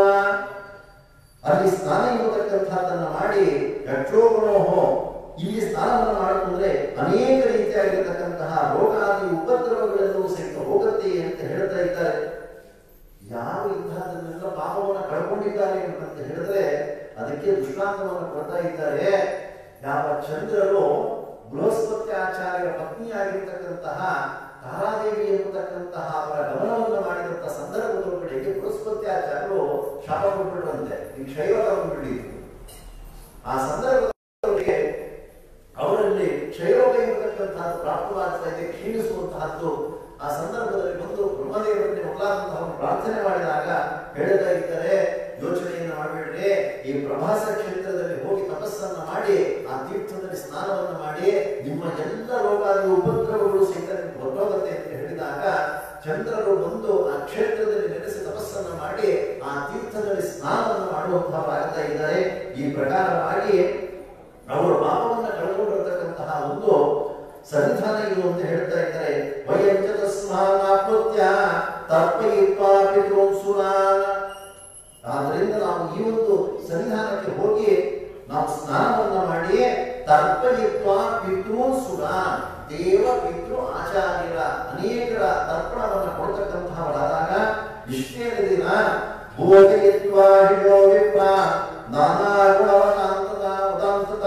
ಅಲ್ಲಿ ಸ್ನಾನ ಎಂಬತಕ್ಕಂಥದ್ದನ್ನ ಮಾಡಿ ಯಕ್ಷೋಗುಣೋಹೋ ಇಲ್ಲಿ ಸ್ನಾನವನ್ನು ಮಾಡಿಕೊಂಡ್ರೆ ಅನೇಕ ರೀತಿಯಾಗಿರತಕ್ಕಂತಹ ರೋಗಾದಿ ಉಪದ್ರವಗಳೆಲ್ಲವೂ ಸಹಿತ ಹೋಗುತ್ತೆ ಅಂತ ಹೇಳ್ತಾ ಇದ್ದಾರೆ ಯಾರು ಇಂತಹದನ್ನೆಲ್ಲ ಪಾಪವನ್ನು ಕಳ್ಕೊಂಡಿದ್ದಾರೆ ಅಂತ ಹೇಳಿದ್ರೆ ಅದಕ್ಕೆ ದೃಷ್ಟಾಂತವನ್ನು ಕೊಡ್ತಾ ಇದ್ದಾರೆ ಯಾವ ಚಂದ್ರರು ಬೃಹಸ್ಪತಿ ಆಚಾರ್ಯರ ಪತ್ನಿಯಾಗಿರ್ತಕ್ಕಂತಹ ತಾರಾದೇವಿ ಎಂಬತಕ್ಕಂತಹ ಅವರ ಗಮನವನ್ನು ಮಾಡಿದಂತಹ ಸಂದರ್ಭದೊಳಗಡೆಗೆ ಬೃಹಸ್ಪತಿ ಆಚಾರ್ಯರು ಶಾಪ ಕೊಟ್ಬಿಟ್ರಂತೆ ಈ ಕ್ಷಯರೋಗ ಬಿಡಿದ್ರು ಆ ಸಂದರ್ಭದೊಳಗೆ ಅವರಲ್ಲಿ ಕ್ಷಯರೋಗ ಎಂಬತಕ್ಕಂತಹದ್ದು ಪ್ರಾಪ್ತವಾಗ್ತಾ ಇದೆ ಕ್ಷೀಣಿಸುವಂತಹದ್ದು ಆ ಸಂದರ್ಭದಲ್ಲಿ ಬಂದು ಬ್ರಹ್ಮದೇವರಲ್ಲಿ ಮೊದಲಾದಂತಹ ಪ್ರಾರ್ಥನೆ ಮಾಡಿದಾಗ ಹೇಳ್ತಾ ಇದ್ದಾರೆ ಯೋಚನೆಯನ್ನು ಮಾಡಬೇಡ್ರಿ ಈ ಪ್ರಭಾಸ ಕ್ಷೇತ್ರದಲ್ಲಿ ಹೋಗಿ ತಪಸ್ಸನ್ನ ಮಾಡಿ ಆ ತೀರ್ಥದಲ್ಲಿ ಸ್ನಾನವನ್ನು ಮಾಡಿ ನಿಮ್ಮ ಎಲ್ಲ ರೋಗಾದಿ ಉಪದ್ರವಗಳು ಸಹಿತ ನಿಮ್ಗೆ ಹೊರಟೋಗುತ್ತೆ ಅಂತ ಹೇಳಿದಾಗ ಚಂದ್ರರು ಬಂದು ಆ ಕ್ಷೇತ್ರದಲ್ಲಿ ನೆಲೆಸಿ ತಪಸ್ಸನ್ನ ಮಾಡಿ ಆ ತೀರ್ಥದಲ್ಲಿ ಸ್ನಾನವನ್ನು ಮಾಡುವಂತಹವರಾಗ್ತಾ ಇದ್ದಾರೆ ಈ ಪ್ರಕಾರವಾಗಿ ಅವರು ಪಾಪವನ್ನು ಕಳ್ಕೊಂಡಿರತಕ್ಕಂತಹ ಒಂದು ಸನ್ನಿಧಾನ ಇದು ಅಂತ ಹೇಳ್ತಾ ಇದ್ದಾರೆ ವಯಂಚ ತಸ್ಮಾನಾಪ್ನುತ್ಯ ತರ್ಪಯಿತ್ವಾ ಪಿತೃಂಸುರಾನ್ ಆದ್ದರಿಂದ ನಾವು ಈ ಒಂದು ಸನ್ನಿಧಾನಕ್ಕೆ ಹೋಗಿ ನಾವು ಸ್ನಾನವನ್ನ ಮಾಡಿ ತರ್ಪಯಿತ್ವ ಪಿತೃ ಸುರ ದೇವ ಪಿತೃ ಆಚಾರ್ಯರ ಅನೇಕರ ತರ್ಪಣವನ್ನು ಕೊಡ್ತಕ್ಕಂತಹವರಾದಾಗ ಇಷ್ಟೇ ದಿನ ಭೋಜಯಿತ್ವ ಹಿಡೋ ವಿಪ್ರ ನಾನಾ ಗುಣವನಾಂತದ ಉದಾಂತದ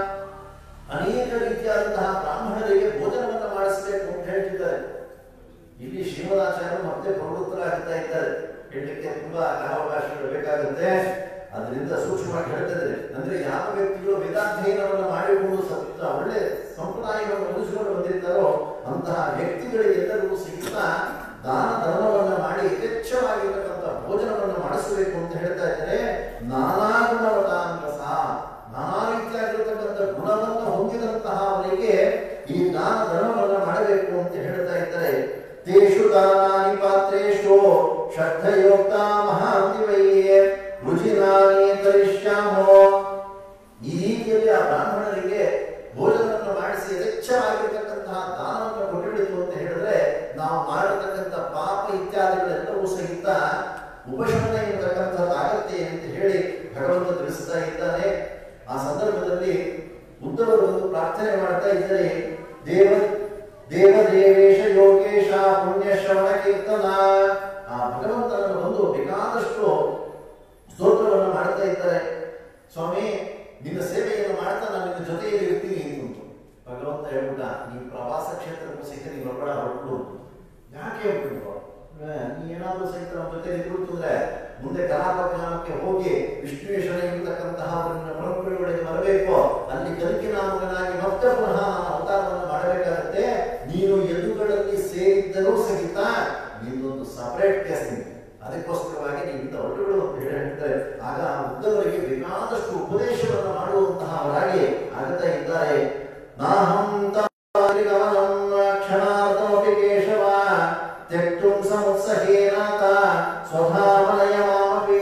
ಅನೇಕ ರೀತಿಯಾದಂತಹ ಬ್ರಾಹ್ಮಣರಿಗೆ ಭೋಜನವನ್ನು ಮಾಡಿಸಬೇಕು ಅಂತ ಹೇಳ್ತಿದ್ದಾರೆ ಇಲ್ಲಿ ಶ್ರೀಮದಾಚಾರ್ಯರು ಮತ್ತೆ ಪ್ರವೃತ್ತರಾಗ್ತಾ ಇದ್ದಾರೆ ಹೇಳಲಿಕ್ಕೆ ತುಂಬಾ ಕಾಲಾವಕಾಶಗಳು ಬೇಕಾಗುತ್ತೆ ಅದರಿಂದ ಸೂಕ್ಷ್ಮವಾಗಿ ಹೇಳ್ತಿದ್ದಾರೆ ಅಂದ್ರೆ ಯಾವ ವ್ಯಕ್ತಿಗಳು ವೇದಾಧ್ಯಯನವನ್ನು ಮಾಡಿಕೊಂಡು ಸತ್ತ ಒಳ್ಳೆ ಸಂಪ್ರದಾಯವನ್ನು ಉಳಿಸಿಕೊಂಡು ಬಂದಿರ್ತಾರೋ ಅಂತಹ ವ್ಯಕ್ತಿಗಳಿಗೆಲ್ಲರಿಗೂ ಸಹಿತ ದಾನ ಧರ್ಮವನ್ನ ಮಾಡಿ ಯಥೇಚ್ಛವಾಗಿರ್ತಕ್ಕಂಥ ಭೋಜನವನ್ನು ಮಾಡಿಸಬೇಕು ಅಂತ ಹೇಳ್ತಾ ಇದ್ದಾರೆ ನಾನಾ ಗುಣವತಾಂಕಸ ನಾನಾ ರೀತಿಯಾಗಿರ್ತಕ್ಕಂಥ ಗುಣವನ್ನು ಹೊಂದಿದಂತಹ ಅವರಿಗೆ ಈ ದಾನ ಧರ್ಮವನ್ನು ಮಾಡಬೇಕು ಅಂತ ಹೇಳ್ತಾ ಇದ್ದಾರೆ ತೇಷು ದಾನಾನಿ ಪಾತ್ರೇಶು ಶ್ರದ್ಧಯೋಕ್ತ ಮಹಾಂತಿವೈಯೇ ರುಚಿನಾನಿ ತರಿಷ್ಯಾಮೋ ಈ ರೀತಿಯಲ್ಲಿ ಆ ಬ್ರಾಹ್ಮಣರಿಗೆ ಭೋಜನವನ್ನು ಮಾಡಿಸಿ ಯಥೇಚ್ಛವಾಗಿರ್ತಕ್ಕಂತಹ ದಾನವನ್ನು ಕೊಟ್ಟಿಡಿತು ಅಂತ ಹೇಳಿದ್ರೆ ನಾವು ಮಾಡಿರ್ತಕ್ಕಂಥ ಪಾಪ ಇತ್ಯಾದಿಗಳೆಲ್ಲವೂ ಸಹಿತ ಉಪಶಮನ ಎಂಬತಕ್ಕಂಥದ್ದಾಗತ್ತೆ ಅಂತ ಹೇಳಿ ಭಗವಂತ ತಿಳಿಸ್ತಾ ಇದ್ದಾನೆ ಆ ಸಂದರ್ಭದಲ್ಲಿ ಉದ್ದವರು ಒಂದು ಪ್ರಾರ್ಥನೆ ಮಾಡ್ತಾ ಇದ್ದಾರೆ ದೇವ ದೇವದೇವೇಶ ಯೋಗೇಶ ಪುಣ್ಯ ಶ್ರವಣ ಕೀರ್ತನ ಆ ಭಗವಂತನನ್ನು ಬಂದು ಬೇಕಾದಷ್ಟು ಸ್ತೋತ್ರವನ್ನು ಮಾಡ್ತಾ ಇದ್ದಾರೆ ಸ್ವಾಮಿ ನಿನ್ನ ಸೇವೆಯನ್ನು ಮಾಡ್ತಾ ನಾನು ನಿನ್ನ ಜೊತೆಯಲ್ಲಿ ಇರ್ತೀನಿ ಅಂತ ಭಗವಂತ ಹೇಳ್ಬಿಟ್ಟ ನೀ ಪ್ರವಾಸ ಕ್ಷೇತ್ರಕ್ಕೂ ಸಹಿತ ನೀನು ಹೊರಗಡೆ ಹೊರಟು ಯಾಕೆ ಹೇಳ್ಬಿಟ್ಟು ನೀ ಏನಾದ್ರೂ ಸಹಿತ ನಮ್ಮ ಜೊತೆ ಇದ್ಬಿಟ್ಟು ಅಂದ್ರೆ ಮುಂದೆ ಕಲಾಪಜ್ಞಾನಕ್ಕೆ ಹೋಗಿ ವಿಷ್ಣುವೇಶ್ವರ ಇರತಕ್ಕಂತಹ ಅವರನ್ನ ಪರಂಪರೆಗಳಿಗೆ ಬರಬೇಕು ಅಲ್ಲಿ ಕಲಿಕಿನಾಮಕನಾಗಿ ಮತ್ತೆ ಪುನಃ ನಾನು ಅವತಾರವನ್ನು ಮಾಡಬೇಕಾಗುತ್ತೆ ನೀನು ಎದುರುಗಳಲ್ಲಿ ಸೇರಿದ್ದರೂ ಸಹಿತ ನಿನ್ನೊಂದು ಸಪರೇಟ್ ಕೇಸ್ ನಿಂಗೆ ಅದಕ್ಕೋಸ್ಕರವಾಗಿ ನೀವು ಹೊರಟುಗಳು ಅಂತ ಹೇಳಿ ಹೇಳ್ತಾರೆ ಆಗ ಆ ಉದ್ದವರಿಗೆ ಬೇಕಾದಷ್ಟು ಉಪದೇಶವನ್ನು ಮಾಡುವಂತಹ ಅವರಾಗಿ ಆಗ್ತಾ ಇದ್ದಾರೆ ನಾಹಂ ತಾರಿಗಮನಂ ಕ್ಷಣಾರ್ಧಮಪಿ ಕೇಶವ ತ್ಯಕ್ತುಂ ಸಮುತ್ಸಹೇನಾತ ಸ್ವಧಾಮನಯ ಮಾಮಪಿ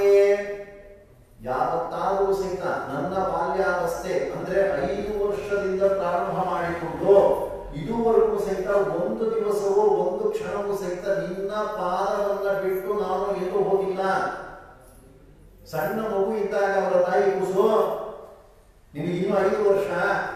ಯಾವತ್ತಾದರೂ ಸಹಿತ ನನ್ನ ಬಾಲ್ಯಾವಸ್ಥೆ ಅಂದ್ರೆ ಐದು ವರ್ಷದಿಂದ ಪ್ರಾರಂಭ ಮಾಡಿಕೊಂಡು ಇದುವರೆಗೂ ಸಹಿತ ಒಂದು ದಿವಸವೋ ಒಂದು ಕ್ಷಣವೂ ಸಹಿತ ನಿನ್ನ ಪಾದವನ್ನ ಬಿಟ್ಟು ನಾನು ಎಲ್ಲೂ ಹೋಗಿಲ್ಲ ಸಣ್ಣ ಮಗು ಇದ್ದಾಗ ಅವರ ತಾಯಿ ಕೂಸು ನಿನಗೆ ಇನ್ನೂ ಐದು ವರ್ಷ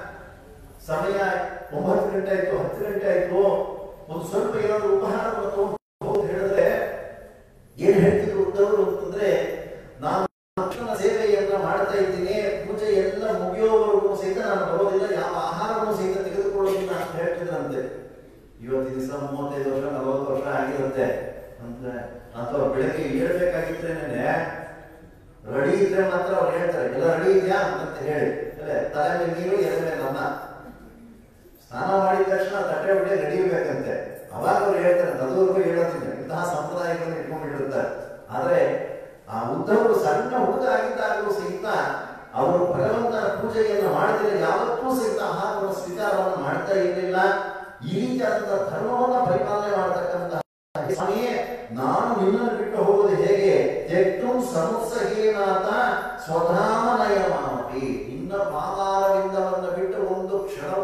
ಸಮಯ ಒಂಬತ್ತು ಗಂಟೆ ಆಯ್ತು ಹತ್ತು ಗಂಟೆ ಆಯ್ತು ಒಂದು ಸ್ವಲ್ಪ ಏನಾದ್ರು ಉಪಹಾರವನ್ನು ತಗೊಂಡು ಹೋಗಿ ಹೇಳಿದ್ರೆ ಏನ್ ಹೇಳ್ತಿದ್ರು ಉದ್ದವರು ಅಂತಂದ್ರೆ ನಾನು ಕೃಷ್ಣನ ಸೇವೆಯನ್ನ ಮಾಡ್ತಾ ಇದ್ದೀನಿ ಪೂಜೆ ಎಲ್ಲ ಮುಗಿಯೋವರೆಗೂ ಸಹಿತ ನಾನು ಬರೋದಿಲ್ಲ ಯಾವ ಆಹಾರವನ್ನು ಸಹಿತ ತೆಗೆದುಕೊಳ್ಳೋದಿಲ್ಲ ಅಂತ ಹೇಳ್ತಿದ್ರಂತೆ ಇವತ್ತು ದಿವಸ ಮೂವತ್ತೈದು ವರ್ಷ ನಲವತ್ತು ವರ್ಷ ಆಗಿರುತ್ತೆ ಅಂದ್ರೆ ಅಥವಾ ಬೆಳಗ್ಗೆ ಏಳ್ಬೇಕಾಗಿದ್ರೇನೆ ರೆಡಿ ಇದ್ರೆ ಮಾತ್ರ ಅವ್ರು ಹೇಳ್ತಾರೆ ಎಲ್ಲ ರೆಡಿ ಇದೆಯಾ ಅಂತ ಹೇಳಿ ಅಲ್ಲೇ ತಲೆ ಮೇಲೆ ನೀರು ಎಲೆ ಮೇಲೆ ಅನ್ನ ಸ್ನಾನ ಮಾಡಿದ ತಕ್ಷಣ ತಟ್ಟೆ ಹೊಟ್ಟೆ ನಡಿಬೇಕಂತೆ ಅವಾಗ ಅವ್ರು ಹೇಳ್ತಾರೆ ನದವರೆಗೂ ಹೇಳೋದಿಲ್ಲ ಇಂತಹ ಸಂಪ್ರದಾಯಗಳನ್ನು ಇಟ್ಕೊಂಡಿರ್ತಾರೆ ಆದ್ರೆ ಆ ಉದ್ದವರು ಸಣ್ಣ ಹುಡುಗ ಆಗಿದ್ದಾಗಲೂ ಸಹಿತ ಅವರು ಭಗವಂತನ ಪೂಜೆಯನ್ನು ಮಾಡಿದರೆ ಯಾವತ್ತೂ ಸಹಿತ ಆಹಾರವನ್ನು ಸ್ವೀಕಾರವನ್ನು ಮಾಡ್ತಾ ಇರಲಿಲ್ಲ ಈ ರೀತಿಯಾದಂತಹ ಧರ್ಮವನ್ನ ಪರಿಪಾಲನೆ ಮಾಡತಕ್ಕಂತಹ ಸ್ವಾಮಿಯೇ ನಾನು ನಿನ್ನನ್ನು ಬಿಟ್ಟು ಹೋಗುವುದು ಹೇಗೆ ತೆಟ್ಟು ಸಮುತ್ಸಹೀನಾಥ ಸ್ವಧಾಮನಯ ಮಾನವಿ ನಿನ್ನ ಪಾದಾರವಿಂದವನ್ನು ಬಿಟ್ಟು ಒಂದು ಕ್ಷಣವೂ ಸಹಿತ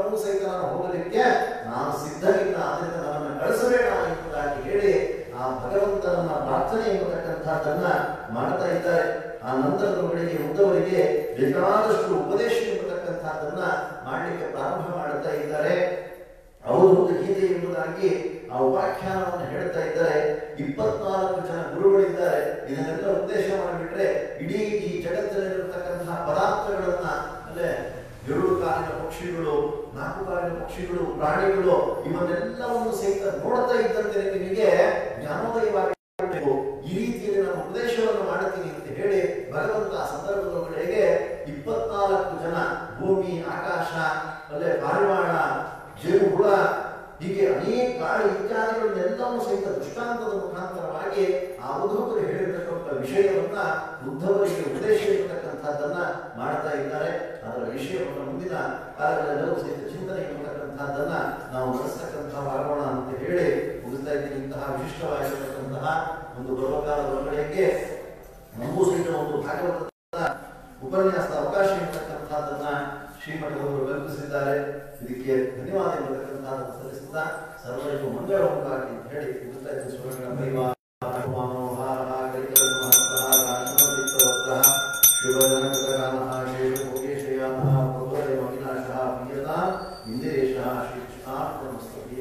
ಸಹಿತ ನಾನು ಹೋಗಲಿಕ್ಕೆ ನಾನು ಸಿದ್ಧವಿಲ್ಲ ಆದ್ದರಿಂದ ನನ್ನನ್ನು ಕಳಿಸಬೇಡ ಎಂಬುದಾಗಿ ಹೇಳಿ ಆ ಭಗವಂತನನ್ನ ಪ್ರಾರ್ಥನೆ ಎಂಬತಕ್ಕಂಥದ್ದನ್ನ ಮಾಡ್ತಾ ಇದ್ದಾರೆ ಆ ನಂತರದೊಳಗಡೆಗೆ ಉದ್ದವರಿಗೆ ಬೇಕಾದಷ್ಟು ಉಪದೇಶ ಎಂಬತಕ್ಕಂಥದ್ದನ್ನ ಮಾಡಲಿಕ್ಕೆ ಪ್ರಾರಂಭ ಮಾಡುತ್ತಾ ಇದ್ದಾರೆ ಅವಧೂತ ಗೀತೆ ಎಂಬುದಾಗಿ ಆ ಉಪಾಖ್ಯಾನವನ್ನು ಹೇಳ್ತಾ ಇದ್ದಾರೆ ಇಪ್ಪತ್ನಾಲ್ಕು ಜನ ಗುರುಗಳಿದ್ದಾರೆ ಇದನ್ನೆಲ್ಲ ಉದ್ದೇಶ ಮಾಡಿಬಿಟ್ರೆ ಇಡೀ ಈ ಜಗತ್ತಿನಲ್ಲಿರತಕ್ಕಂತಹ ಪದಾರ್ಥಗಳನ್ನ ಅಲ್ಲೇ ಎರಡು ಕಾಲಿನ ಪಕ್ಷಿಗಳು ನಾಲ್ಕು ಕಾಲಿನ ಪಕ್ಷಿಗಳು ಪ್ರಾಣಿಗಳು ಇವನ್ನೆಲ್ಲವನ್ನು ಸಹಿತ ನೋಡ್ತಾ ಇದ್ದಂತೆ ನಿಮಗೆ ಜ್ಞಾನೋದಯವಾಗಿ ಈ ರೀತಿಯಲ್ಲಿ ನಾನು ಉಪದೇಶವನ್ನು ಮಾಡುತ್ತೀನಿ ಅಂತ ಹೇಳಿ ಭಗವಂತ ಆ ಸಂದರ್ಭದೊಳಗಡೆಗೆ ಇಪ್ಪತ್ನಾಲ್ಕು ಜನ ಭೂಮಿ ಆಕಾಶ ಅಲ್ಲೇ ಪಾರಿವಾಳ ಜೇನು ಹುಳ ಹೀಗೆ ಅನೇಕ ಗಾಳಿ ಇತ್ಯಾದಿಗಳನ್ನೆಲ್ಲವೂ ಸಹಿತ ದೃಷ್ಟಾಂತದ ಮುಖಾಂತರವಾಗಿ ಆ ಅವಧೂತರು ಹೇಳಿರ್ತಕ್ಕಂಥ ವಿಷಯವನ್ನ ಉದ್ಧವರಿಗೆ ಉಪದೇಶ ಇರತಕ್ಕಂಥದ್ದನ್ನ ಮಾಡ್ತಾ ಇದ್ದಾರೆ ಅದರ ವಿಷಯವನ್ನು ಮುಂದಿನ ಕಾಲಗಳಲ್ಲೆಲ್ಲವೂ ಸಹಿತ ಚಿಂತನೆ ಇರತಕ್ಕಂಥದ್ದನ್ನ ನಾವು ನಡೆಸ್ತಕ್ಕಂಥವಾಗೋಣ ಅಂತ ಹೇಳಿ ಮುಗಿಸ್ತಾ ಇದ್ದೀನಿ ಇಂತಹ ವಿಶಿಷ್ಟವಾಗಿರತಕ್ಕಂತಹ ಒಂದು ಪರ್ವಕಾಲದ ಒಳಗಡೆಗೆ ನಮಗೂ ಸಹಿತ ಒಂದು ಭಾಗವತದ ಉಪನ್ಯಾಸದ ಅವಕಾಶ ಇರತಕ್ಕಂಥದ್ದನ್ನ ಶ್ರೀಮಠದವರು ಕಲ್ಪಿಸಿದ್ದಾರೆ ಇದಕ್ಕೆ ಧನ್ಯವಾದ ಎಂಬತಕ್ಕಂಥದ್ದನ್ನು ಸಲ್ಲಿಸುತ್ತಾ ಸರ್ವರಿಗೂ ಮಂಗಳ ಉಂಟಾಗಲಿ ಅಂತ ಹೇಳಿ ಮುಗಿಸ್ತಾ ಇದ್ದೀನಿ ಸುರಗಳ ಮಹಿಮಾ ಮನೋಹಾರ ಕೈಕರ್ಮಹಸ್ತಃ ರಾಶಮವಿತ್ತವಸ್ತ್ರಃ ಶುಭಜನಕೃತಕಾಮಃ ಶೇಷಭೋಗೇಶಯಾಮಃ ಪ್ರಭುರೇ ಅವಿನಾಶಃ ಪ್ರಿಯತಾ ಇಂದಿರೇಶಃ ಶ್ರೀಕೃಷ್ಣಾರ್ಪಣಮಸ್ತುತೆ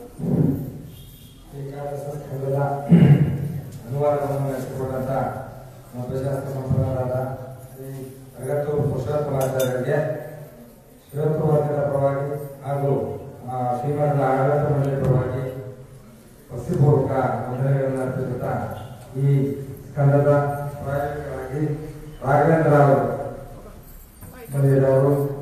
ಏಕಾದಶ ಸ್ಕಂದದ ಅನುವಾದವನ್ನು ನಡೆಸಿಕೊಂಡಂತ ಮಧ್ವಶಾಸ್ತ್ರ ಸಂಪನ್ನರಾದ ಶ್ರೀ ಅಗತ್ತೂರು ಪುರುಷೋತ್ತಮಾಚಾರ್ಯರಿಗೆ ಶಿವತ್ವರ್ಗದ ಪರವಾಗಿ ಹಾಗೂ ಆ, ಶ್ರೀಮಠದ ಆಡಳಿತ ಮಂಡಳಿ ಪರವಾಗಿ ಭಕ್ತಿಪೂರ್ವಕ ವಂದನೆಗಳನ್ನು ಅರ್ಪಿಸುತ್ತಾ ಈ ಸ್ಕಂದದ ಪ್ರಾಯೋಗಿಕವಾಗಿ ರಾಘವೇಂದ್ರ ಅವರು ಬಂದಿದ್ದವರು